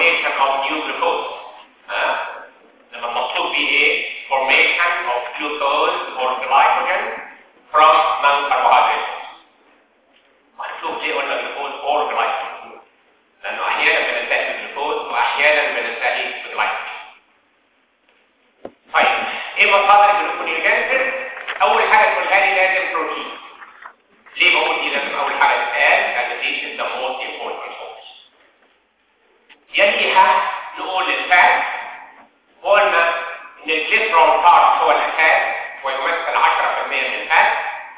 formation of new glucose ها لما المقصود بيه ايه formation of glucose or glycogen from non-carbohydrates هنشوف ليه قلنا جلوكوز اور جلايكوجين لانه احيانا بننتهي بالجلوكوز واحيانا بننتهي بالجلايكوجين طيب ايه مصادر الجلوكونيوجينيسيس اول حاجه تقولها لي لازم بروتين ليه بقول دي لازم اول حاجه تتقال لان دي is the most important source يليها نقول الفات قلنا ان الجليسرول بارت هو الاساس ويمثل 10% من الفات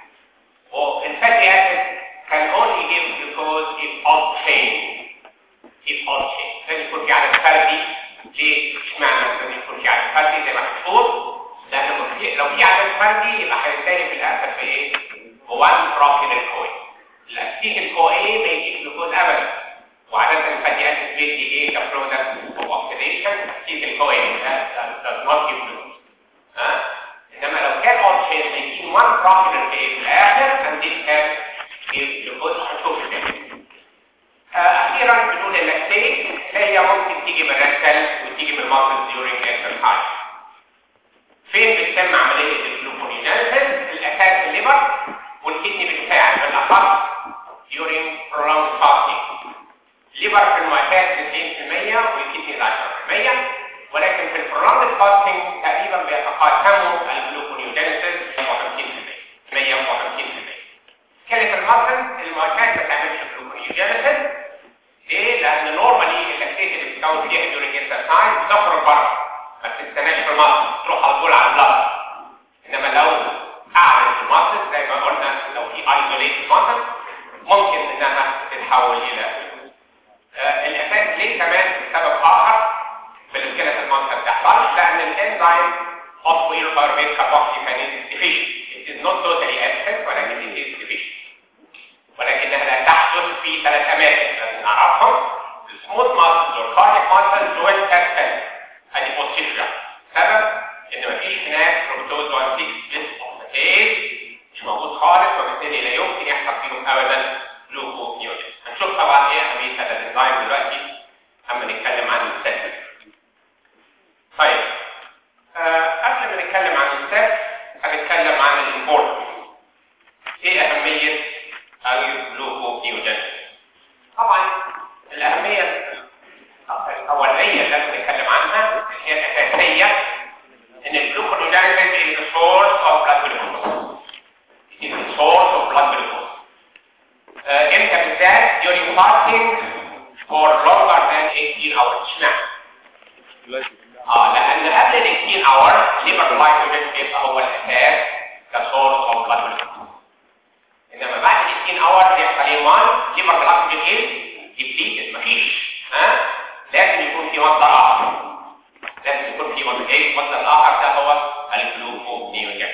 والفاتي اسيد can only give glucose if odd chain if odd chain لازم يكون في عدد فردي ليه؟ اشمعنى لازم يكون في عدد فردي زي ما هنشوف لان لو في عدد فردي يبقى هينتهي في الاخر في ايه؟ one propionyl CoA الاسيتيك الكو اي ما يجيش جلوكوز ابدا وعاده الفاتي اسيد بيدي ايه كبرودكت اوف اوكسيديشن اسيتيك الكو اي does not give glucose ها انما لو كان اون شيء هيجي one propionyl CoA في الاخر and this can give glucose هنشوف ازاي اخيرا بنقول اللاكتيك هي ممكن تيجي بالريكتال وتيجي بالماسل during exercise فين بتتم عمليه الجلوكونيجينيسيس الاساس الليبر والكدني بتساعد بالاخص during prolonged fasting الليبر في المعتاد 90% والكدني 10% ولكن في البرولونج فاستنج تقريبا بيتقاسموا الجلوكونيوجينيسيس 50% 150% كانت المصل المعتاد ما تعملش جلوكونيوجينيسيس ليه؟ لان نورمالي اللاكتيت اللي بتتكون فيها during exercise بتخرج بره ما بتستناش في المصل تروح على طول على البلد انما لو قعدت في المصل زي ما قلنا لو في ايزوليت مصل ممكن انها تتحول الى آه الاساس ليه كمان سبب اخر في الاسكيلة المصل بتحصل لان الانزيم phosphoryl carboxykinase deficient it is not totally absent ولكن it is deficient ولكنها لا تحدث في ثلاث اماكن لازم نعرفهم السموث ماسلز والكارديك ماسلز جوين كاستل ادي بوستيشيا سبب ان مفيش هناك فروكتوز 1 6 ديسوكسيتيز مش موجود خالص وبالتالي لا يمكن يحصل فيهم ابدا جلوكونيوجين هنشوف طبعا ايه اهميه هذا الانزيم دلوقتي اما نتكلم عن السيل طيب آه قبل ما نتكلم عن السيل هنتكلم عن الامبورتنس ايه اهميه الجلوكونيوجين طبعا الاهميه الاوليه اللي لازم نتكلم عنها هي الاساسيه ان الجلوكونيوجين is the source of blood glucose it is the source of blood glucose uh, امتى بالذات during fasting for longer than 18 hours اشمعنى؟ اه لان قبل ال 18 hours liver glycogen بيبقى هو الاساس كسورس اوف blood glucose انما بعد ال 18 hours يحصل ايه 1 liver glycogen ايه؟ depleted مفيش ها لازم يكون في مصدر اخر لازم يكون في مصدر ايه المصدر الاخر ده هو الجلوكونيوجين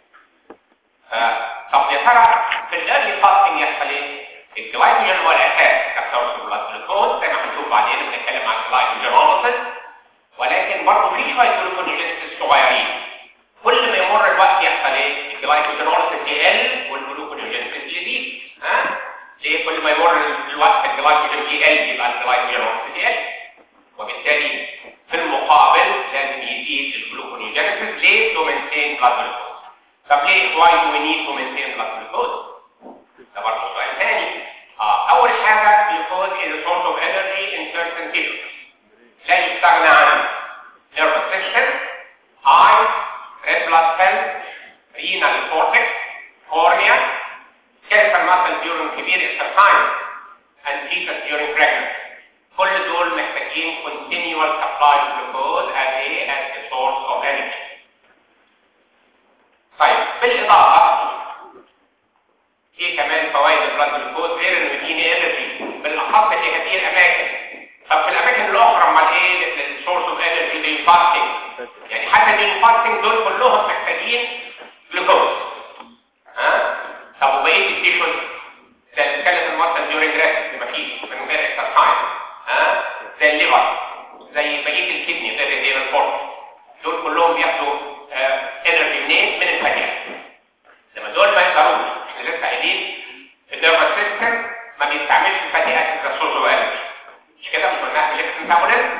طب يا ترى في الايرلي فاستنج يحصل ايه الجلايكوجين هو الاساس كسورس البلاد جلوكوز زي ما هنشوف بعدين بنتكلم عن الجلايكوجينوليسيس ولكن برضه في شويه جلوكونيوجينيسيس صغيرين كل ما يمر الوقت يحصل ايه الجلايكوجينوليسيس يقل والجلوكونيوجينيسيس يزيد ها ليه كل ما يمر الوقت الجلايكوجين يقل يبقى الجلايكوجينوليسيس يقل وبالتالي في المقابل لازم يزيد الجلوكونيوجينيسيس ليه تو مينتين بلاد جلوكوز طب ليه why do we need to maintain blood glucose ده برضه سؤال ثاني آه. اول حاجه glucose is a source of energy in certain tissues لا يستغنى عنه nervous system eye red blood cells renal cortex cornea skeletal muscle during severe exercise and fetus during pregnancy كل دول محتاجين continual supply of glucose as a as a source of energy طيب بالاضافه في كمان فوائد البلاد جلوكوز غير انه يديني انرجي بالاخص في هذه الاماكن طب في الاماكن الاخرى امال ايه السورس اوف انرجي للفاستنج يعني حتى للفاستنج دول كلهم محتاجين جلوكوز ها طب وبقيه التيشوز زي السكeleton المصل ديورنج ريست مفيش من غير اكسرسايز ها زي الليفر زي بقيه الكدني زي الرينال فورت دول كلهم بياخدوا انرجي منين من الفاتي لما دول ما يقدروش احنا لسه قايلين النيرفس سيستم ما بيستعملش الفاتي اسيد كسورس اوف انرجي مش كده مش قلنا في الاكس ميتابوليزم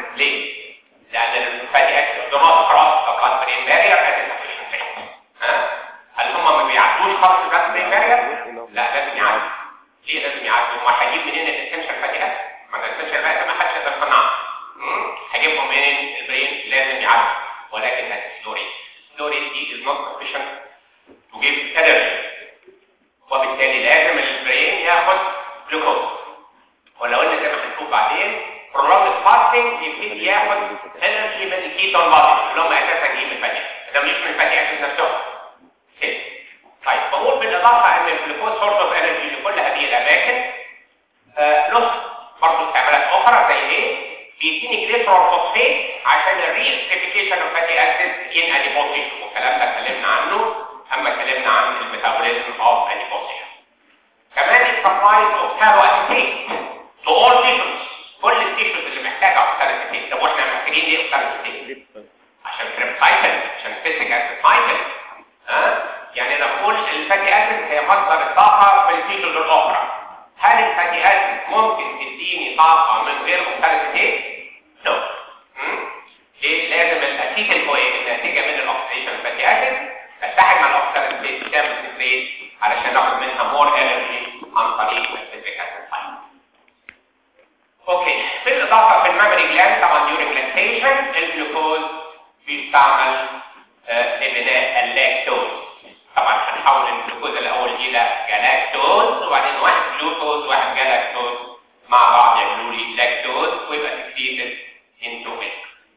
فاستنج بيبتدي ياخد انرجي من الكيتون بودي اللي هم اساسا جايين من الفاتي ده مش من الفاتي اسيد نفسهم كده طيب بقول بالاضافه ان الجلوكوز سورس اوف انرجي لكل هذه الاماكن آه له برضه استعمالات اخرى زي ايه؟ بيديني جليسرول فوسفيت عشان الريستيفيكيشن اوف فاتي اسيد ان اديبوزيشن والكلام ده اتكلمنا عنه اما اتكلمنا عن الميتابوليزم اوف اديبوزيشن كمان السبلايز اوف كارو اسيتيت تو اول تيشوز كل التيشوز اللي محتاجه اوكساليك اسيتيت طب واحنا محتاجين ايه اوكساليك اسيتيت عشان تريبسايكل عشان فيسيك اسيد سايكل ها يعني نقول الفاتي اسيد هي مصدر الطاقه في التيشوز الاخرى هل الفاتي اسيد ممكن تديني طاقه من غير اوكساليك اسيتيت نو ليه لازم الاسيتيل هو الناتجه من الاكسيديشن فاتي اسيد تتحد مع الاوكساليك اسيد تعمل سكريت علشان ناخد منها مور انرجي عن طريق الفيسيك اسيد سايكل اوكي بالاضافه في الميموري جلاند طبعا ديورنج لاكتيشن الجلوكوز بيستعمل آه لبناء اللاكتوز طبعا هنحول الجلوكوز الاول الى جلاكتوز وبعدين واحد جلوكوز وواحد جلاكتوز مع بعض يعملوا لي لاكتوز ويبقى سكريتد انتو ميلك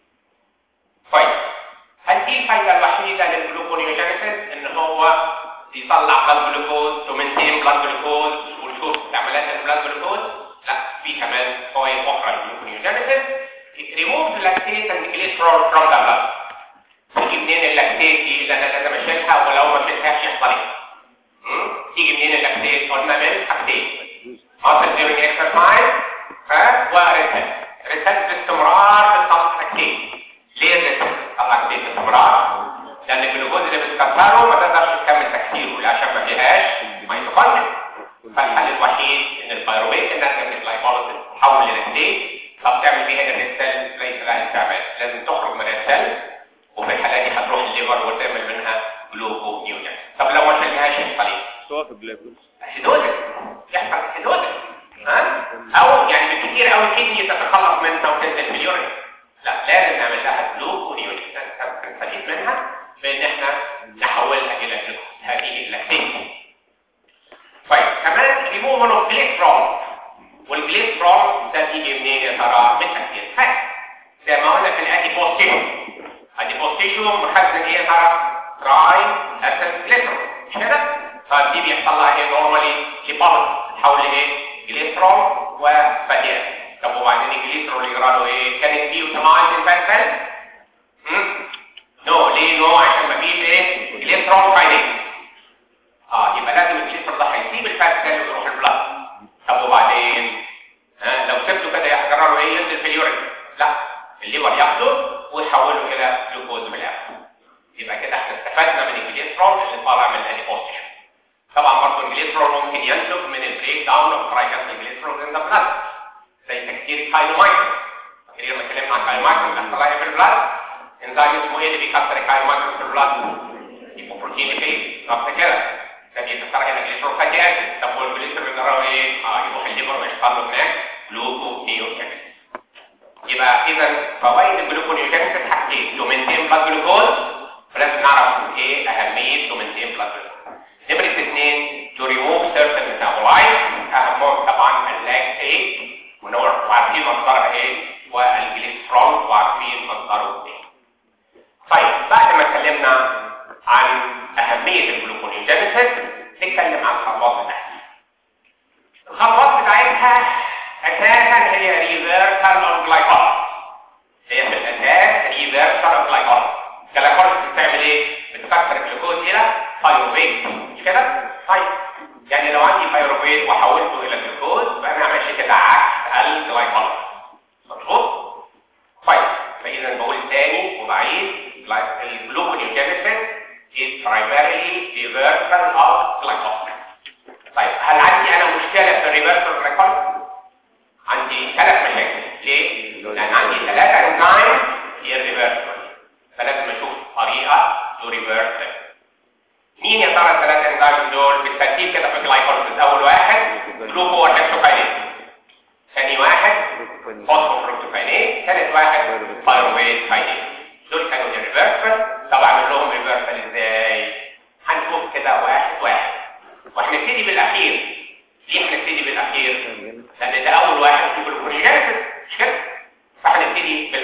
طيب هل دي الفايده الوحيده للجلوكونيوجينيسيس ان هو يطلع بلاد جلوكوز ومنتين بلاد جلوكوز ونشوف استعمالات البلاد جلوكوز لا في كمان فوائد اخرى للجلوكونيوجينيسيس it removes lactate and glycerol from the blood تيجي منين اللاكتيت دي اللي انا لازم اشيلها ولو ما شلتهاش يحصل ايه تيجي منين اللاكتيت قلنا من حاجتين muscle during exercise ها وريتن ريتن باستمرار بتطلع لاكتيت ليه الريتن بتطلع لاكتيت باستمرار لان الجلوكوز اللي بتكسره ما تقدرش تكمل تكسيره عشان ما فيهاش ميتوكوندريا فالحل الوحيد ان البيروبيت الناتجه من الجلايكوليسيس تحول للاكتيت طب تعمل بيها ان السيل ليس لها استعمال لازم تخرج من السيل وفي الحاله دي هتروح الليفر وتعمل منها جلوكو نيوجن طب لو ما شلناهاش يحصل ايه؟ سواء في الجلوكوز اسيدوزس يحصل اسيدوزس ها او يعني بالكثير قوي الكدني تتخلص منها وتنزل في اليورين لا لازم نعمل لها جلوكو نيوجن نستفيد منها بان احنا نحولها الى جلوكوز هذه اللاكتيت طيب كمان ريموفال اوف جليسرول والجليسرول ده بيجي منين يا ترى؟ من تكسير فات زي ما قلنا في الاديبوز تيشو الاديبوز تيشو مخزن ايه يا ترى؟ تراي اسيد جليسرول مش كده؟ فدي بيحصل لها ايه نورمالي ليبوليس تحول لايه؟ جليسرول وفاتي طب وبعدين الجليسرول يجرى له ايه؟ كان البي يوتمايز الفات سيل؟ نو ليه نو عشان مفيش ايه؟ جليسرول كاينيز اه يبقى لازم الجليسرول ده هيسيب الفات سيل ويروح البلاد طب وبعدين ها لو سبته كده يجرى له ايه؟ ينزل في اليورين لا الليفر ياخده ويحوله الى جلوكوز في الاخر يبقى كده احنا استفدنا من الجليسرول اللي طالع من الاديبوستيشن طبعا برضه الجليسرول ممكن ينتج من البريك داون اوف ترايكاسل جليسرول ان ذا بلاد زي تكسير الكايلومايكرون فاكرين لما اتكلمنا عن الكايلومايكرون بيحصل ايه في البلاد انزيم اسمه ايه اللي بيكسر الكايلومايكرون في البلاد هيبوبروتين فيز بالظبط كده ده بيكسر هنا جليسرول فاتي اسيد طب والجليسرول بيجرى ايه؟ اه يروح الليفر ويحصل له هناك جلوكو نيوجينيسيس يبقى اذا فوائد الجلوكونيوجينيسيس حاجتين تو مينتين بلاد جلوكوز فلازم نعرف ايه اهميه تو مينتين بلاد جلوكوز نمرة اثنين to remove certain metabolites اهمهم طبعا اللاكتيت وعارفين مصدرها ايه والجليسرول وعارفين مصدره ايه طيب بعد ما اتكلمنا عن اهمية الجلوكونيوجينيسيس نتكلم عن الخطوات بتاعتها الخطوات بتاعتها اساسا هي ريفيرسال اوف جلايكوز هي في الاساس ريفيرسال اوف جلايكوز الجلايكوز بتعمل ايه بتكسر الجلوكوز الى بايروفيت مش كده طيب يعني لو عندي بايروفيت وحولته الى جلوكوز يبقى انا ماشي كده عكس الجلايكوز مظبوط طيب فاذا بقول تاني وبعيد الجلوكونيوجينيسيس is primarily reversal of glycolysis طيب هل عندي انا مشكله في الريفرسال glycolysis عندي ثلاث مشاكل ليه؟ لان عندي ثلاثة انزايم irreversible فلازم اشوف طريقة to reverse it. مين يا ترى الثلاثة انزايم دول بالترتيب كده في الجلايكوليسيس اول واحد جلوكو هيكسوكاينيز ثاني واحد فوسفوفركتوكاينيز ثالث واحد بايروفيت كاينيز دول كانوا irreversible طب اعمل لهم ريفرسال ازاي؟ هنشوف كده واحد واحد وهنبتدي بالاخير ليه هنبتدي بالاخير؟ لان ده اول واحد في الجلوكونيجينيسيس مش كده؟ فهنبتدي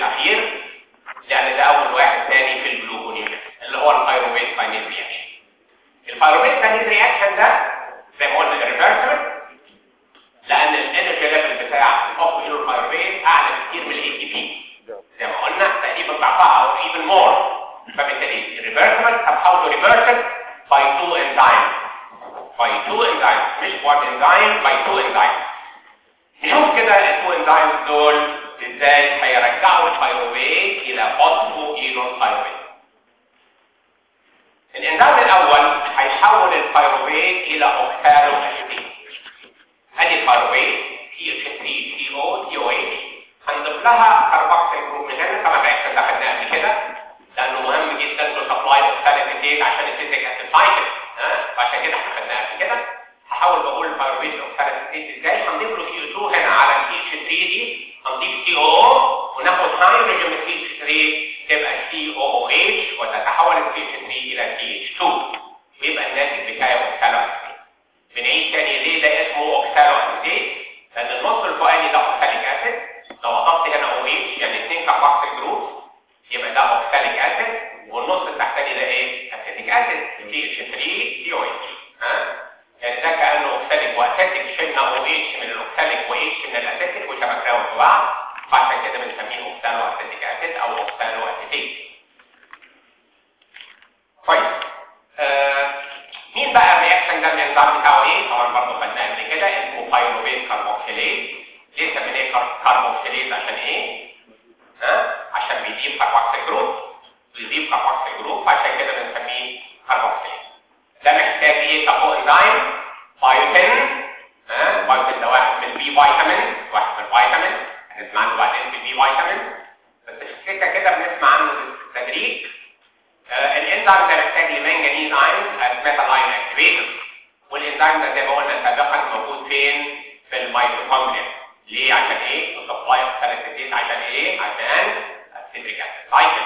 الاخير لان ده اول واحد تاني في الجلوكونيوجين اللي هو البيروفيت كاينيز رياكشن البيروفيت كاينيز رياكشن ده زي ما قلنا ريفرسبل لان الانرجي ليفل بتاع الفوسفو البيروفيت اعلى بكتير من الاي تي بي زي ما قلنا تقريبا ضعفها او even more فبالتالي reversible somehow to reverse it by two enzymes by two enzymes مش one enzyme by two enzymes نشوف كده التو enzymes دول ازاي هيرجعوا البيروفيت الى فوسفو ايلوبيروفيت الانزيم الاول هيحول البيروفيت الى اوكسالو اسيتيت ادي البيروفيت CH3CO COH هنضيف لها كربوكسيل جروب من هنا طبعا الرياكشن ده خدناه قبل كده لانه مهم جدا تو سبلاي اوكساليك اسيد عشان السيتيك اسيد سايكل ها فعشان كده احنا خدناها قبل كده هحاول بقول البيروفيت اوكساليك اسيد ازاي هنضيف له سي 2 هنا على السي اتش 3 دي هنضيف سي او وناخد هيدروجين من سي اتش 3 تبقى سي او او اتش وتتحول السي اتش 3 الى سي اتش 2 ويبقى الناتج بتاعي اوكسالو اسيد بنعيد تاني ليه ده اسمه اوكسالو اسيد لان النص الفوقاني ده اوكساليك اسيد لو اضفت هنا او اتش يعني اثنين كاربوكسيل جروب يبقى ده اوكساليك اسيد والنص التحتاني ده ايه اسيتيك اسيد سي اتش 3 سي او اتش ها يعني ده كانه اوكساليك واسيتيك شلنا او اتش من الاوكساليك و اتش من الاسيتيك وشبكناهم في بعض فعشان كده بنسميه اوكسالو اسيتيك اسيد او اوكسالو اسيتيك طيب آه مين بقى الرياكشن ده النظام بتاعه ايه طبعا برضه خدناه قبل كده اسمه بايروفيت كاربوكسيليز ليه سميناه كاربوكسيليز عشان ايه ها عشان بيضيف كاربوكسيل جروب بيضيف كاربوكسيل جروب فعشان كده بنسميه كاربوكسيليز ده محتاج ايه كابو انزيم بايوتين ها بايوتين ده واحد من البي فيتامين واحد من الفيتامين هنسمع عنه بعدين في البي فيتامين بس السكه كده بنسمع عنه بالتدريج آه الانزيم ده محتاج لمنجنيز ايون از ميتال ايون اكتيفيتور والانزيم ده زي ما قلنا سابقا موجود فين في الميتوكوندريا ليه عشان ايه سبلاي اوف ثلاثيتين عشان ايه عشان السيتريك اسيد سايكل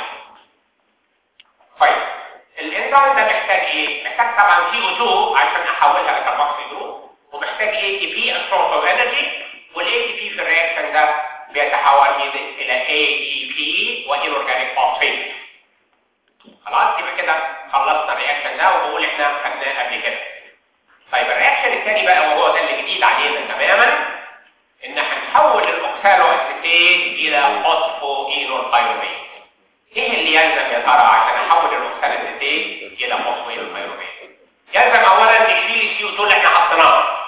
طيب الانزيم ده محتاج ايه محتاج طبعا سي او 2 عشان احولها لكربوكسيل جروب ومحتاج اي تي بي السورس اوف انرجي والاي تي بي في الرياكشن ده بيتحول الى اي دي بي والاورجانيك فوسفيت خلاص يبقى كده خلصنا الرياكشن ده وبقول احنا خدناه قبل كده طيب الرياكشن الثاني بقى وهو ده اللي جديد علينا تماما ان هنحول الاوكسالو اسيتيت الى فوسفو اينوبيروفيت ايه اللي يلزم يا ترى عشان احول الاوكسالو اسيتيت الى فوسفو اينوبيروفيت يلزم اولا نشيل السي او 2 اللي احنا حطيناه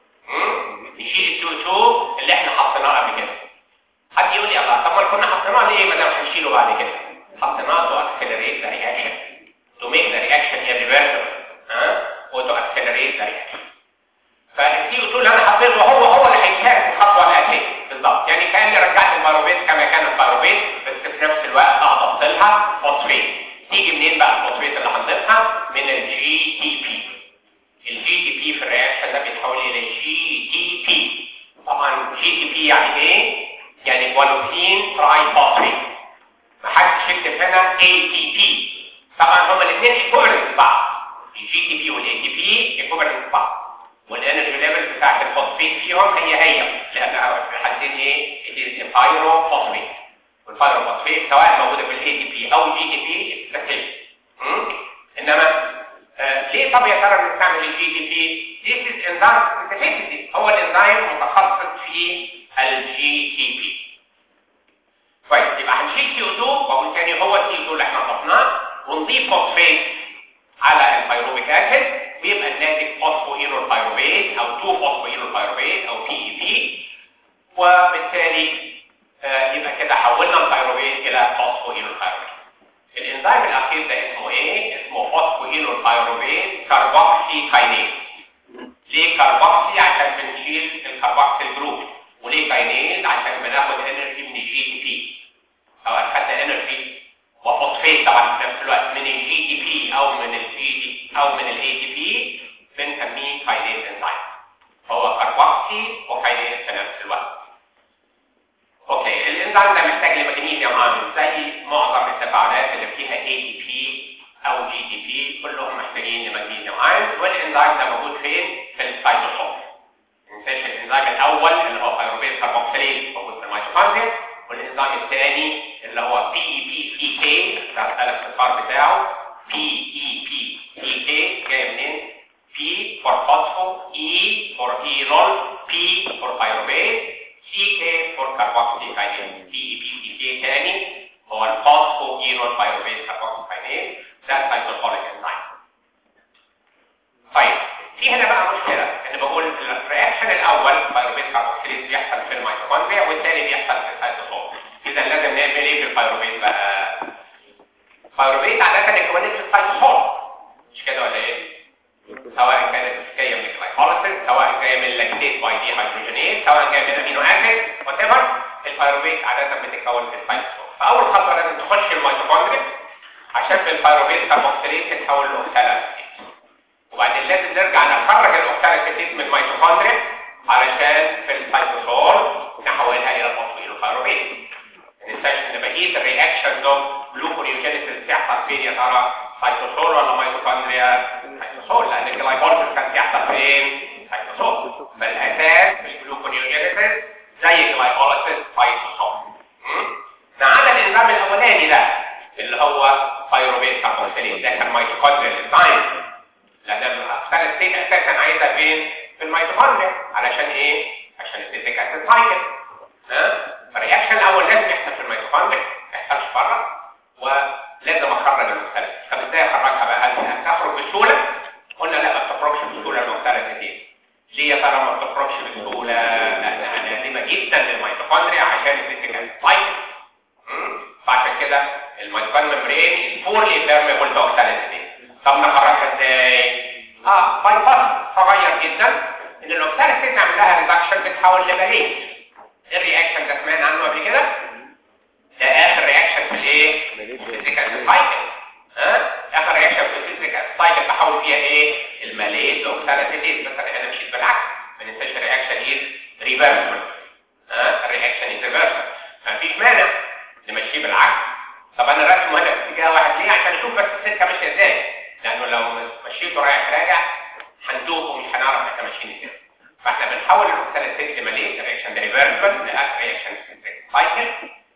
نشيل السي او 2 اللي احنا حطيناه قبل كده حد يقول لي الله طب ما كنا حطيناه ليه ما دام هنشيله بعد كده حطيناه تو اكسلريت ذا رياكشن تو ميك ذا رياكشن irreversible ها وتو اكسلريت ذا رياكشن فالسي او 2 اللي انا حطيته هو هو اللي هيشارك في الخطوه الاساسيه بالظبط يعني كاني رجعت الباروفيت كما كان الباروفيت بس في نفس الوقت اضفت لها فوسفيت تيجي منين بقى الفوسفيت اللي هنضيفها من الجي تي بي الجي تي بي في الرياكشن ده بيتحول الى جي تي بي طبعا جي تي بي يعني ايه يعني جوانوسين تراي فوسفيت ما حدش يكتب هنا اي تي بي طبعا هما الاثنين ايكوفالنت بعض الجي تي بي والاي تي بي ايكوفالنت بعض والانرجي ليفل بتاعت الفوسفيت فيهم هي هي لانها في الحالتين ايه it is a فوسفيت والفايروفوسفيت سواء موجوده في الاي تي بي او جي تي بي اتس انما آه ليه طب يا ترى بنستعمل الجي تي بي This is enzyme specificity هو الانزيم متخصص في الجي تي بي كويس يبقى هنشيل سي او 2 وبالتالي هو السي او 2 اللي احنا ضفناه ونضيف فوسفيت على البيروبيك اسيد ويبقى الناتج فوسفوينول بايروبيت او 2 فوسفوينول بايروبيت او بي اي بي وبالتالي آه يبقى كده حولنا البيروبيت الى فوسفوينول بايروبيت الانزيم الاخير ده اسمه ايه اسمه فوسفوينول بايروبيت كاربوكسي كاينيز ليه كاربوكسي عشان بنشيل الكاربوكسيل جروب وليه كاينيز عشان بناخد انرجي من الجي تي بي سواء خدنا انرجي وفوسفيت طبعا في نفس الوقت من الجي تي بي او من الجي تي او من الاي تي بي بنسميه كاينيز انزيم هو كاربوكسي وكاينيز في نفس الوقت اوكي الانزيم ده محتاج لمغنيسيوم عامل زي معظم التفاعلات اللي فيها اي تي بي او جي تي بي كلهم محتاجين لمغنيسيوم عامل والانزيم ده موجود فين في السيتوسول ننساش الانزيم الاول اللي هو بايروبيت كاربوكسيليز موجود في الميتوكوندريا والانزيم الثاني اللي هو بي اي بي سي كي ده الاختصار بتاعه بي اي بي سي كي جاي منين؟ P for phospho, E for enol, P for pyruvate, CK for carboxykinase. PEPCK تاني هو الفوسفو اينول بايروفيت كاربوكسيكاينيز ده السايتوكوليك انزيم. طيب في هنا بقى مشكله ان بقول الرياكشن الاول بايروفيت كاربوكسيليز بيحصل في الميتوكوندريا والثاني بيحصل في السيتوسول. اذا لازم نعمل ايه في البايروفيت بقى؟ البايروفيت عاده اتكونت في السيتوسول مش كده ولا ايه؟ سواء كانت جايه من الجلايكوليسيس سواء جايه من اللاكتيت باي دي هيدروجينيز سواء جايه من امينو اسيد وات ايفر البايروفيت عاده بتتكون في السيتوسول فاول خطوه لازم تخش الميتوكوندريا عشان في البايروفيت كاربوكسيليز تتحول لاوكسالاسيتيز وبعدين لازم نرجع نخرج الاوكسالاسيتيز من الميتوكوندريا علشان في السيتوسول نحولها الى الفوسفويل البايروفيت ما ننساش ان بقيه الرياكشنز اوف جلوكونيوجينيسيس بتحصل فين يا ترى سيتوسول ولا ميتوكوندريا سيتوسول لان الجلايكوليسيس كان بيحصل فين سيتوسول فالاساس في الجلوكونيوجينيسيس زي الجلايكوليسيس سيتوسول ما عدا الانزيم الاولاني ده اللي هو بايروفيت كاربوكسيليز ده كان ميتوكوندريال انزيم لان الاكسال اساسا عايزها فين في الميتوكوندريا علشان ايه عشان السيتيك اسيد سايكل ها فالرياكشن الاول لازم يحصل في الميتوكوندريا ما يحصلش بره ولازم اخرج المختلف طب ازاي اخرجها بقى هل تخرج بسهوله قلنا لا ما بتخرجش بسهوله المختلفه دي ليه يا ترى ما بتخرجش بسهوله لانها نادمه جدا للميتوكوندريا عشان السيتيك اسيد سايكل فعشان كده الميتوكوندريا ممبرين فورلي بيرميبل تو اوكساليسيتي طب نخرجها ازاي اه باي باس صغير جدا ان الاوكساليسيتي نعمل لها ريدكشن بتتحول لباليت الرياكشن ده سمعنا عنه قبل كده ده اخر رياكشن في الايه الفيزيكال سايكل ها اخر رياكشن في الفيزيكال سايكل بحول فيها ايه الماليت اوكساليسيتي بس انا مشيت بالعكس ما ننساش الرياكشن از ريفرسبل ها الرياكشن از ريفرسبل مفيش مانع نمشيه بالعكس طب انا راسم هنا في اتجاه واحد ليه عشان اشوف بس السكه ماشيه ازاي لانه لو مشيته رايح راجع هندوب ومش هنعرف احنا ماشيين ازاي فاحنا بنحول الاوكساليسيتي لماليت الرياكشن ده ريفرسبل لاخر رياكشن في سايكل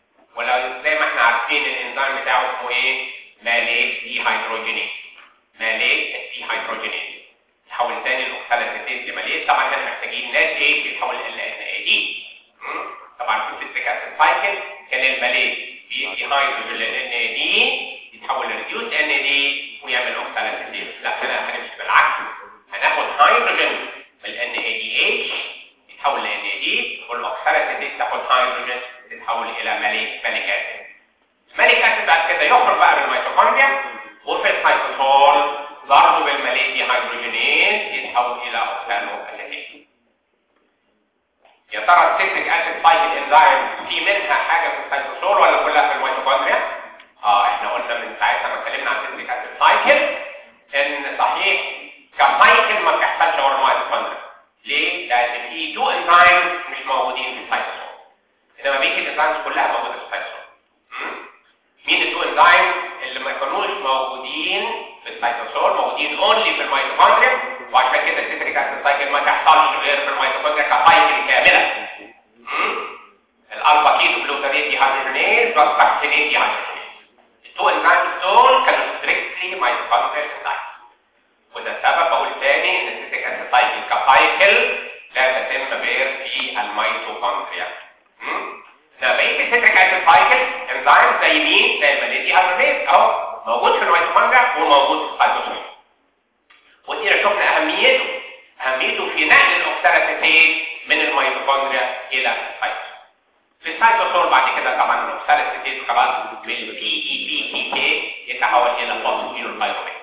ولو زي ما احنا عارفين الانزيم بتاعه اسمه ايه ماليت دي هيدروجينيز ماليت دي هيدروجينيز تحول تاني الاوكساليسيتيز لماليت طبعا احنا محتاجين نات ايه بيتحول ال ان اي دي طبعا في السيتريك اسيد سايكل كان الماليت بيدي هيدروجين لل ان اي دي يتحول لريديوس ان اي دي ويعمل اوكساليسيتيز لا احنا هنمشي بالعكس هناخد هيدروجين من ال ان اي دي اتش يتحول ل ان اي دي والاوكساليسيتيز تاخد هيدروجين تتحول الى ماليك ماليك اسيد ماليك اسيد بعد كده يخرج بقى من الميتوكوندريا وفي السيتوسول برضه بالماليك دي هيدروجينيز يتحول الى اوكسالو اسيتيز يا ترى السيتريك اسيد سايكل انزيم في منها حاجه في السيتوسول ولا كلها في الميتوكوندريا اه احنا قلنا من ساعتها ما اتكلمنا عن السيتريك اسيد سايكل ان صحيح كسايكل ما بتحصلش ورا الميتوكوندريا ليه؟ لان في تو انزيم مش موجودين في السيتوسول انما بقيه الانزيمز كلها موجوده في السيتوسول مين التو انزيم اللي ما كانوش موجودين في السيتوسول موجودين اونلي في الميتوكوندريا وعشان كده السيتريك اسيد سايكل ما تحصلش غير في الميتوكوندريا كسايكل كامله الالفا كيتو جلوتاميت دي هيدروجينيز والساكسينيت دي هيدروجينيز التو انزيمز دول كانوا ستريكتلي ميتوكوندريال انزيمز وده السبب بقول تاني ان السيتريك اسيد سايكل كسايكل لا تتم غير في الميتوكوندريا ده بقيه السيتريك اسيد سايكل انزيم زي مين زي الماليدي هيدروجينيز اهو موجود في الميتوكوندريا وموجود في السيتوسول ودي شفنا اهميته اهميته في نقل الاوكساليسيتيز من الميتوكوندريا الى السيتوسول في السيتوسول بعد كده طبعا الاوكساليسيتيز خلاص بالبي اي بي تي كي يتحول الى فوسفويل البيروفيت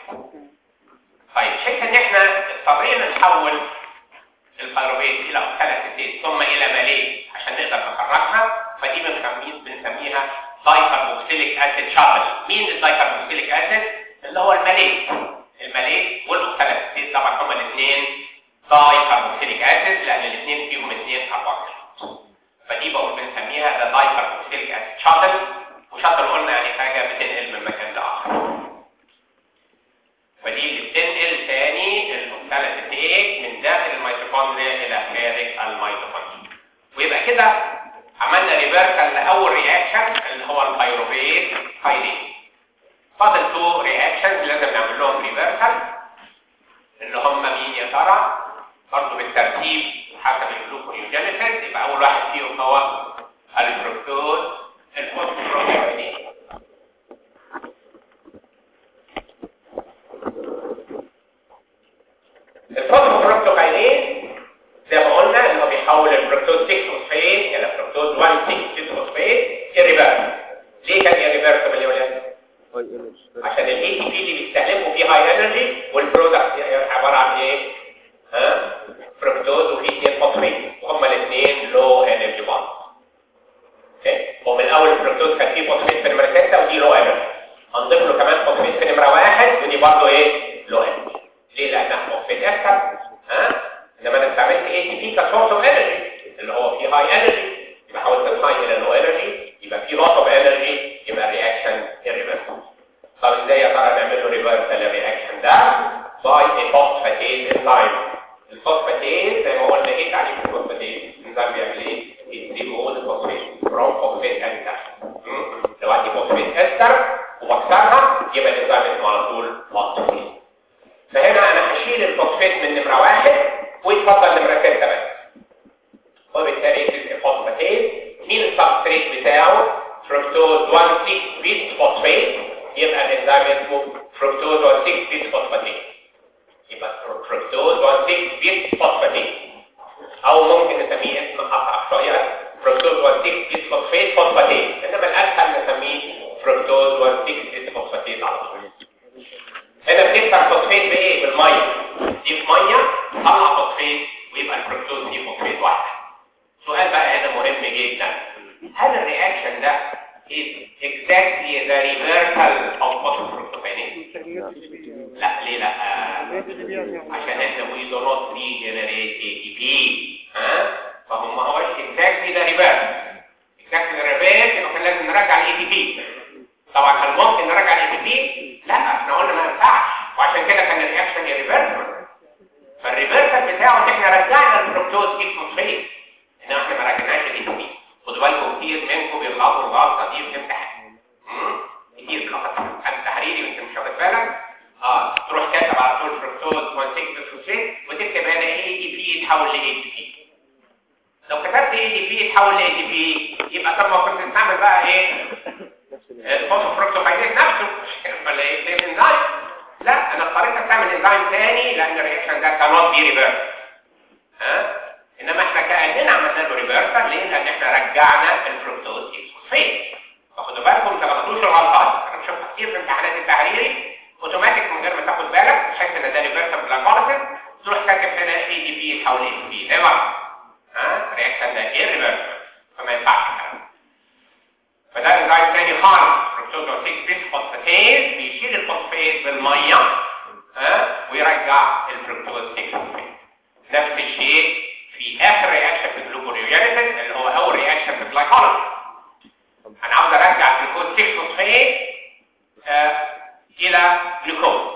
طيب شايف ان احنا اضطرينا نحول البيروفيت الى اوكساليسيتيز ثم الى ماليه عشان نقدر نخرجها فدي بنسميها بنسميها دايكربوكسيليك اسيد شاتل مين الدايكربوكسيليك اسيد اللي هو الماليه الماليه والاوكساليسيتيز طبعا هما الاثنين دايكربوكسيليك اسيد لان الاثنين فيهم اثنين كربوكسيل فدي بقول بنسميها ذا دايكربوكسيليك اسيد شاتل وشاتل قلنا يعني حاجه بتنقل من مكان لاخر فدي اللي بتنقل ثاني الاوكساليسيتيز من داخل الميتوكوندريا الى خارج الميتوكوندريا ويبقى كده عملنا ريفيرسال لاول هو البيروفيت كاينيز فاضل تو رياكشنز لازم نعمل لهم ريفرسال اللي هم مين يا ترى برضه بالترتيب حسب الجلوكونيوجينيسيس يبقى اول واحد فيهم هو الفركتوز الفوسفوروكاينيز الفوسفوروكاينيز زي ما قلنا ان هو بيحول الفركتوز 6 فوسفات الى فركتوز 1 6 فوسفات irreversible ليه كان irreversible يا ولاد؟ عشان الاي تي بي اللي بيستهلكوا فيه هاي انرجي والبرودكت عباره عن ايه؟ ها؟ فركتوز وفيه اثنين فوسفات وهما الاثنين لو انرجي بوند. اوكي؟ هو من الاول الفركتوز كان فيه فوسفات في نمره 6 ودي لو انرجي. هنضيف له كمان فوسفات في نمره 1 ودي برضه ايه؟ لو انرجي. ليه؟ لانها فوسفات اكتر ها؟ انما انا استعملت اي تي بي كسورس اوف انرجي اللي هو فيه هاي انرجي يبقى حولت الهاي الى لو انرجي يبقى في لوس اوف انرجي يبقى الرياكشن irreversible. طب ازاي يا ترى نعمل له ريفرسال الرياكشن ده باي فوسفاتيز انزيم الفوسفاتيز زي ما قلنا ايه تعريف الفوسفاتيز الانزيم بيعمل ايه يديمود الفوسفات فروم فوسفات استر لو عندي فوسفات استر وبكسرها يبقى الانزيم اسمه على طول فوسفاتيز فهنا انا هشيل الفوسفات من نمره واحد ويتفضل نمره سته بس وبالتالي الفوسفاتيز مين السبستريت بتاعه فركتوز 1 6 بيس فوسفات يبقى الانزيم اسمه فركتوز 1 6 بيس فوسفاتيز يبقى فركتوز 1 6 بيس فوسفاتيز او ممكن نسميه اسم اصعب شويه فركتوز 1 6 بيس فوسفات فوسفاتيز انما الاسهل نسميه فركتوز 1 6 بيس فوسفاتيز على طول هنا بنكسر فوسفات بايه بالميه دي في ميه طلع فوسفات ويبقى الفركتوز دي فوسفات واحده سؤال بقى هنا مهم جدا هل الرياكشن ده is exactly the reversal of phosphorus لا ليه لا عشان احنا we do not regenerate ATP ها فهم ما هوش exactly the reverse exactly the reverse يبقى كان لازم نرجع ال ATP طبعا هل ممكن نرجع ال ATP لا احنا قلنا ما ينفعش وعشان كده كان الرياكشن irreversible فالريفرسال بتاعه ان احنا رجعنا الفركتوز في فوسفات انما احنا ما رجعناش ال ATP خدوا بالكم كتير منكم بيغلطوا الغلطه دي بتمتحن كتير بيغلطوا انت تحريري وانت مش واخد بالك اه تروح كاتب على طول فركتوز 1 6 فوسفات وتكتب هنا اي دي بي يتحول ل اي دي بي لو كتبت اي دي بي يتحول ل اي دي بي يبقى طب ما كنت تستعمل بقى ايه الفوسفوركتوكاينيز نفسه ولا ايه انزيم لا انا اضطريت استعمل انزيم ثاني لان الرياكشن ده كانوت بي ريفيرس ها انما احنا كاننا عملنا له ريفرسال ليه؟ لان احنا رجعنا الفركتوز فوسفات فخدوا بالكم ما تغلطوش الغلطات انا بشوفها كتير في امتحانات التحريري اوتوماتيك من غير ما تاخد بالك شايف ان ده ريفرسال جلايكوليسيس تروح كاتب هنا اي دي بي يتحول اي دي بي اوعى ها الرياكشن ده ايه ريفرسال فما ينفعش الكلام فده انزيم ثاني خالص فركتوز 6 بيس فوسفاتيز بيشيل الفوسفات بالميه ها ويرجع الفركتوز 6 فوسفات نفس الشيء في اخر رياكشن في الجلوكونيوجينيسيس اللي هو اول رياكشن في الجلايكوليسيس انا عاوز ارجع الجلوكوز 6 فوسفات آه الى جلوكوز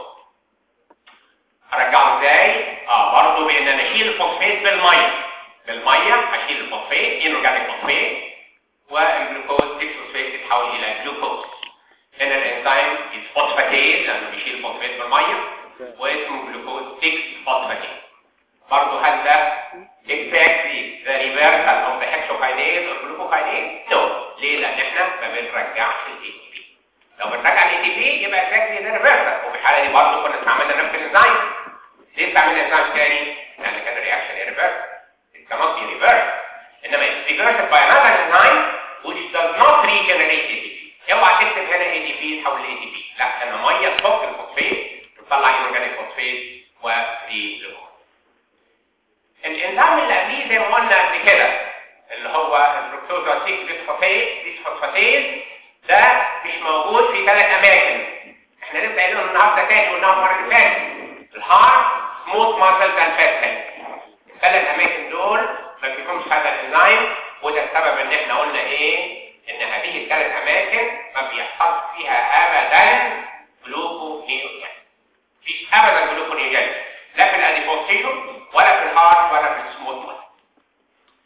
ارجعه ازاي اه برضه بان انا اشيل الفوسفات بالميه بالميه اشيل الفوسفات انورجانيك فوسفات والجلوكوز 6 فوسفات يتحول الى جلوكوز هنا الانزيم فوسفاتيز لانه بيشيل الفوسفات بالميه واسمه جلوكوز 6 فوسفاتيز برضه هل ده exactly the reversal of the hexokinase or glucokinase? No. ليه؟ لأن احنا ما بنرجعش ال ATP. لو بنرجع ال ATP يبقى exactly the reversal وفي الحالة دي برضه كنا استعملنا نفس الانزيم. ليه استعملنا انزيم تاني؟ لأن كان الرياكشن irreversible. It cannot be reversed. إنما it's reversed by another enzyme which does not regenerate ATP. اوعى تكتب هنا ATP يتحول ل ATP. لا أنا مية تفك الفوسفات وتطلع inorganic فوسفات ودي جلوكوز. الانزيم اللي قبليه زي ما قلنا قبل كده اللي هو الفركتوز 6 بيسفوسفات بيسفوسفاتيز ده مش موجود في ثلاث اماكن احنا لسه قايلين النهارده تاني قلناها المره اللي فاتت الهارت سموث ماسلز اند فات الثلاث اماكن دول ما بيكونش هذا الانزيم وده السبب ان احنا قلنا ايه ان هذه الثلاث اماكن ما بيحصلش فيها ابدا جلوكونيوجين مفيش ابدا جلوكونيوجين لا في الاديبوز تيشو ولا في الهارت ولا في السموث ماسل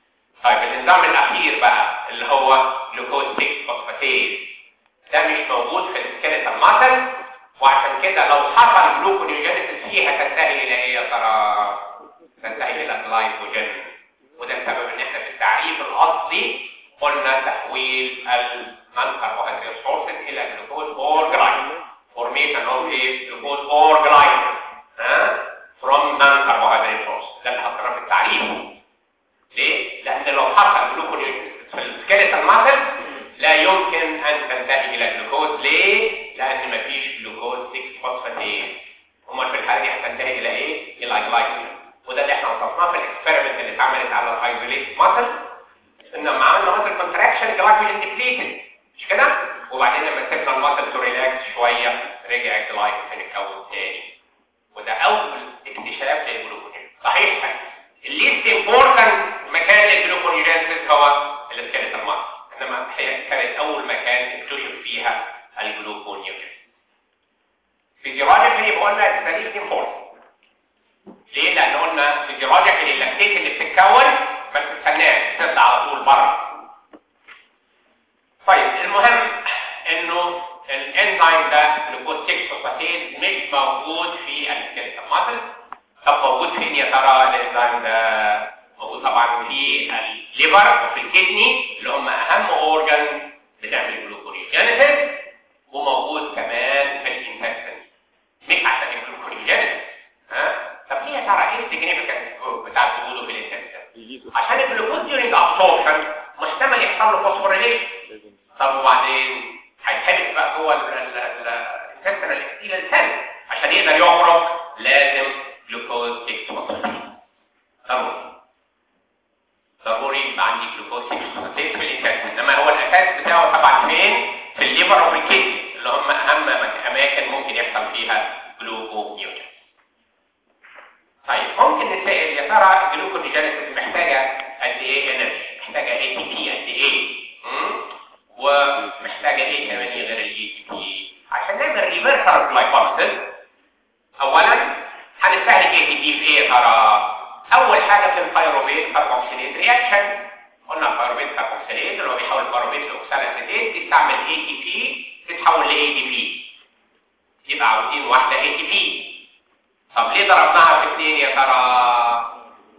طيب النظام الاخير بقى اللي هو جلوكوز 6 فوسفاتيز ده مش موجود في السكيلتال ماسل وعشان كده لو حصل جلوكونيوجينيسيس فيها تنتهي الى ايه يا ترى تنتهي الى جلايكوجين وده السبب ان احنا في التعريف الاصلي قلنا تحويل النون كربوهيدرات سورسز الى جلوكوز اور جلايكوجين formation of a glucose or glycogen ها from non-carbohydrate source ده اللي هقراه في التعريف ليه؟ لأن لو حصل جلوكونيوجينيسيس في السكيلتال ماسل لا يمكن أن تنتهي إلى جلوكوز ليه؟ لأن مفيش جلوكوز 6 فوسفاتيز أمال في الحالة دي هتنتهي إلى إيه؟ إلى جلايكوجين وده اللي احنا وصفناه في الاكسبيرمنت اللي اتعملت على الايزوليت ماسل ان لما عملنا ماسل كونتراكشن جلايكوجين ديبليتد مش كده؟ وبعدين لما سيبنا الماسل تو ريلاكس شويه رجع الجلايكوجين اتكون تاني وده اول اكتشاف للجلوكوجين صحيح الليست امبورتنت مكان للجلوكونيجينيسيس هو السكيلتال ماسل انما هي كانت اول مكان اكتشف فيها الجلوكونيوجين فيزيولوجيكالي قلنا التاريخ امبورتنت ليه؟ لان قلنا فيزيولوجيكالي اللاكتيت اللي بتتكون ما بتستناش بتطلع على طول بره طيب المهم انه الانزيم ده جلوكوز 6 فوسفاتيز مش موجود في السكيلتال ماسل طب موجود فين يا ترى الانزيم ده موجود طبعا في الليفر وفي الكدني اللي هم اهم اورجان بتعمل جلوكونيوجينيسيس وموجود كمان في الانتستين مش عشان الجلوكونيوجينيسيس ها طب ليه يا ترى ايه السيجنيفيكانس بتاع وجوده في الانتستين عشان الجلوكوز ديورينج ابسوربشن محتمل يحصل له فوسفوريليشن طب وبعدين هيتحبس بقى جوه الانتستين الاكتيل الثاني عشان يقدر يخرج لازم جلوكوز 6 فوسفاتيز ضروري ضروري يبقى عندي جلوكوز 6 فوسفاتيز في الانتستين انما هو الاساس بتاعه طبعا فين في الليفر وفي الكدني اللي هم اهم اماكن ممكن يحصل فيها جلوكونيوجين طيب ممكن نسال يا ترى الجلوكونيوجينيسيس محتاجه قد ايه انرجي محتاجه اي تي بي قد ايه ومحتاجه ايه كمان غير الاي تي بي عشان نعمل ريفرسال جلايكوليسيس اولا هنستهلك اي تي بي في ايه يا ترى اول حاجه في البيروفيت كاربوكسيليت رياكشن قلنا البيروفيت كاربوكسيليت اللي هو بيحول البيروفيت لاوكسالاسيتيت تستعمل اي تي بي تتحول لاي دي بي يبقى عاوزين واحده اي تي بي طب ليه ضربناها في اثنين يا ترى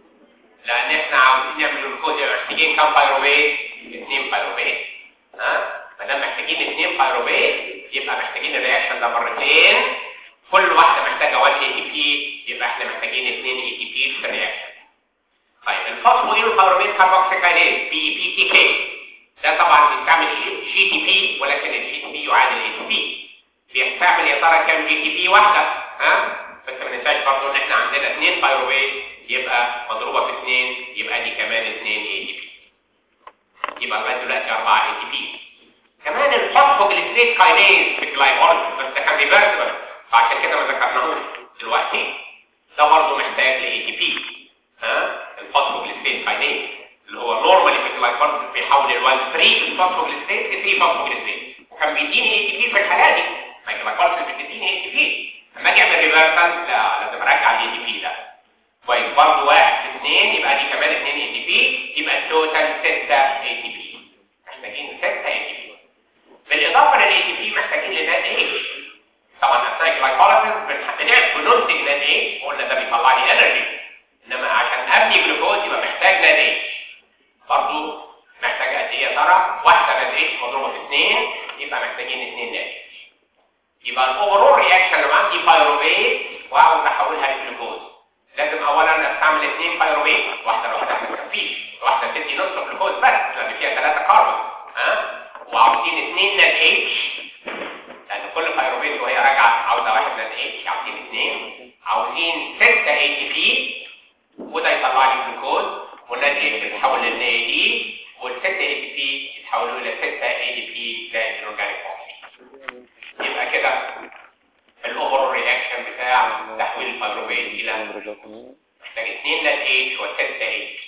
لان احنا عاوزين نعمل الكود محتاجين كام بايروفيت اثنين بايروفيت ها ما دام محتاجين اثنين بايروفيت يبقى محتاجين الرياكشن ده مرتين كل واحده محتاجه 1 اي تي بي يبقى احنا محتاجين اثنين اي تي بي في الرياكشن طيب الفوسفوريل بايروفيت كاربوكسيكاينيز بي بي تي كي ده طبعا بيستعمل جي تي بي ولكن الجي تي بي يعادل اي تي بي بيستعمل يا ترى كام جي تي بي واحده ها بس ما ننساش برضه ان احنا عندنا اثنين بايروفيت يبقى مضروبه في اثنين يبقى دي كمان اثنين اي تي بي يبقى لغايه دلوقتي 4 اي تي بي كمان الفوسفوجليسريت كاينيز في الجلايكوليز بس ده كان ريفرسبل فعشان كده ما ذكرناهوش دلوقتي ده برضه محتاج لاي تي بي ها الفوسفوجليسريت كاينيز اللي هو نورمالي في الجلايكوليز بيحول ال 1 3 في الفوسفوجليسريت ل 3 فوسفوجليسريت وكان بيديني اي تي بي في الحاله دي ما الجلايكوليز بتديني اي تي بي لما اجي اعمل ريفرسال لا لازم ارجع الاي تي بي ده كويس برضه واحد في اثنين يبقى دي كمان اثنين اي تي بي يبقى التوتال 6 اي تي بي محتاجين 6 اي تي بي بالاضافه للاي تي بي محتاجين لناد ايش طبعا اثناء الجلايكوليسيس بننتج ناد ايش قلنا ده بيطلع لي انرجي انما عشان ابني جلوكوز يبقى محتاج ناد ايش برضه محتاج قد ايه يا ترى واحده ناد ايش مضروبه في اثنين يبقى محتاجين اثنين ناد ايش يبقى الاوفرول رياكشن لما عندي بايروفيت وعاوز احولها لجلوكوز لازم اولا استعمل اثنين بايروفيت واحده لوحدها ما تكفيش واحده بتدي نص جلوكوز بس لان فيها ثلاثه كربون ها وعاوزين اثنين ناد اتش لان كل بايروفيت وهي راجعه عاوزه واحد ناد اتش عاوزين اثنين عاوزين 6 اي تي بي وده يطلع لي جلوكوز والناد اتش يتحول للان اي دي وال 6 اي تي بي يتحولوا الى 6 اي دي بي زائد الاورجانيك يبقى كده الاوفر رياكشن بتاع تحويل الفايبروبيت الى محتاج 2 نات اتش و6 اتش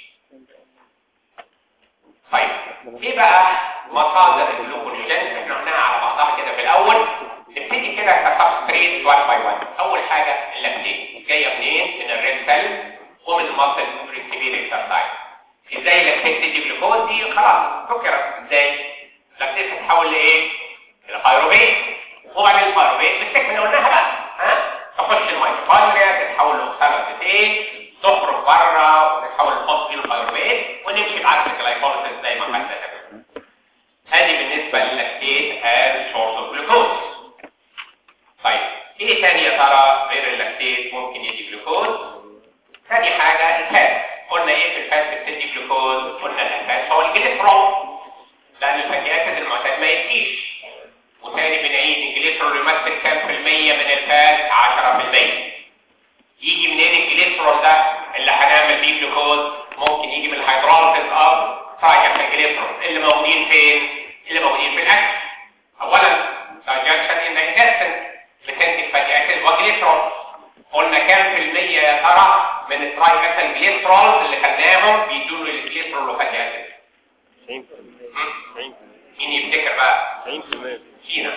طيب ايه بقى مصادر الجلوكوجين احنا قلناها على بعضها كده في الاول نبتدي كده كسبستريت 1 باي 1 اول حاجه اللاكتين جايه منين من الريد سيل ومن المصل في السبيل اكسرسايز ازاي اللاكتيت تدي جلوكوز دي خلاص سكر ازاي اللاكتيت تتحول لايه الى بايروفيت وبعدين البايروفيت بالسكه اللي قلناها بقى ها تخش الميتوكوندريا تتحول لاوكسالوتيت تخرج بره وتتحول لفوسفيل بايروفيت ونمشي بعكس الجلايكوليسيس زي ما خدنا هذه بالنسبه للاكتيت از سورس اوف جلوكوز طيب ايه تاني يا ترى غير اللاكتيت ممكن يدي جلوكوز ثاني حاجه الفات قلنا ايه في الفات بتدي جلوكوز قلنا الاساس هو الجليسرول لان الفاتي اسيد المعتاد ما يديش وتاني بنعيد الجليسرول يمثل كام في المية من الفات 10% يجي منين الجليسرول ده اللي هنعمل بيه جلوكوز ممكن يجي من الهيدروليسيس اوف ترايجن الجليسرول اللي موجودين فين اللي موجودين في الاكل اولا digestion in the intestine بتنتج فاتي اسيد وجليسرول قلنا كام في المية يا ترى من التراي اسيد جليسرول اللي خدناهم بيدوا له الجليسرول وفاتي اسيد 90 مين يفتكر بقى 90% فينا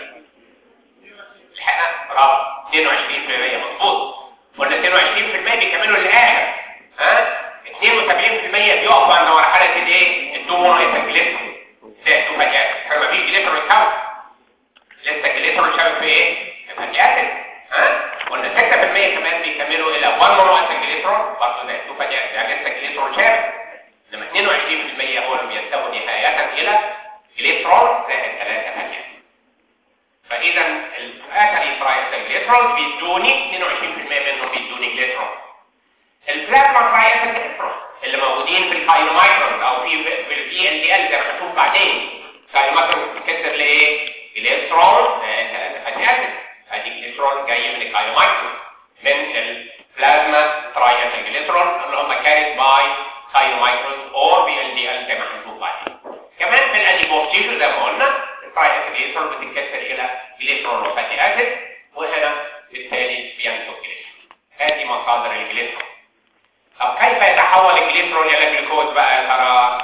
الحقنا برافو 22% مظبوط قلنا 22% بيكملوا للاخر ها 72% بيقفوا عند مرحله الايه الدومونو جليسرول ده تو فاتي اسيد فما فيش جليسرول كاونت لسه الجليسرول شابك في ايه في فاتي اسيد ها قلنا 6% كمان بيكملوا الى 1 مونو اسيد جليسرول برضه ده تو فاتي اسيد يعني لسه الجليسرول شابك لما 22% هو اللي بينتهوا نهايه الى جليسرول زائد 3 فاتي اسيد فاذا الاكل ترايسل جليسرول بيدوني 22% منهم بيدوني جليسرول البلازما ترايسل جليسرول اللي موجودين في الكايرومايكرون او في في البي ال دي ال زي ما هنشوف بعدين الكايرومايكرون بتتكسر لايه؟ جليسرول زائد 3 فاتي اسيد ادي جليسرول جاي من الكايرومايكرون من البلازما ترايسل جليسرول اللي هم كاريد باي كايرومايكرون اور بي ال دي ال زي ما هنشوف بعدين كمان في الاديبوز تيشو زي ما قلنا الترايسل بتتكسر الى جليسرول وفاتي اسيد وهنا بالتالي بينتج جليسرول هذه مصادر الجليسرول طب كيف يتحول الجليسرول الى جلوكوز بقى يا ترى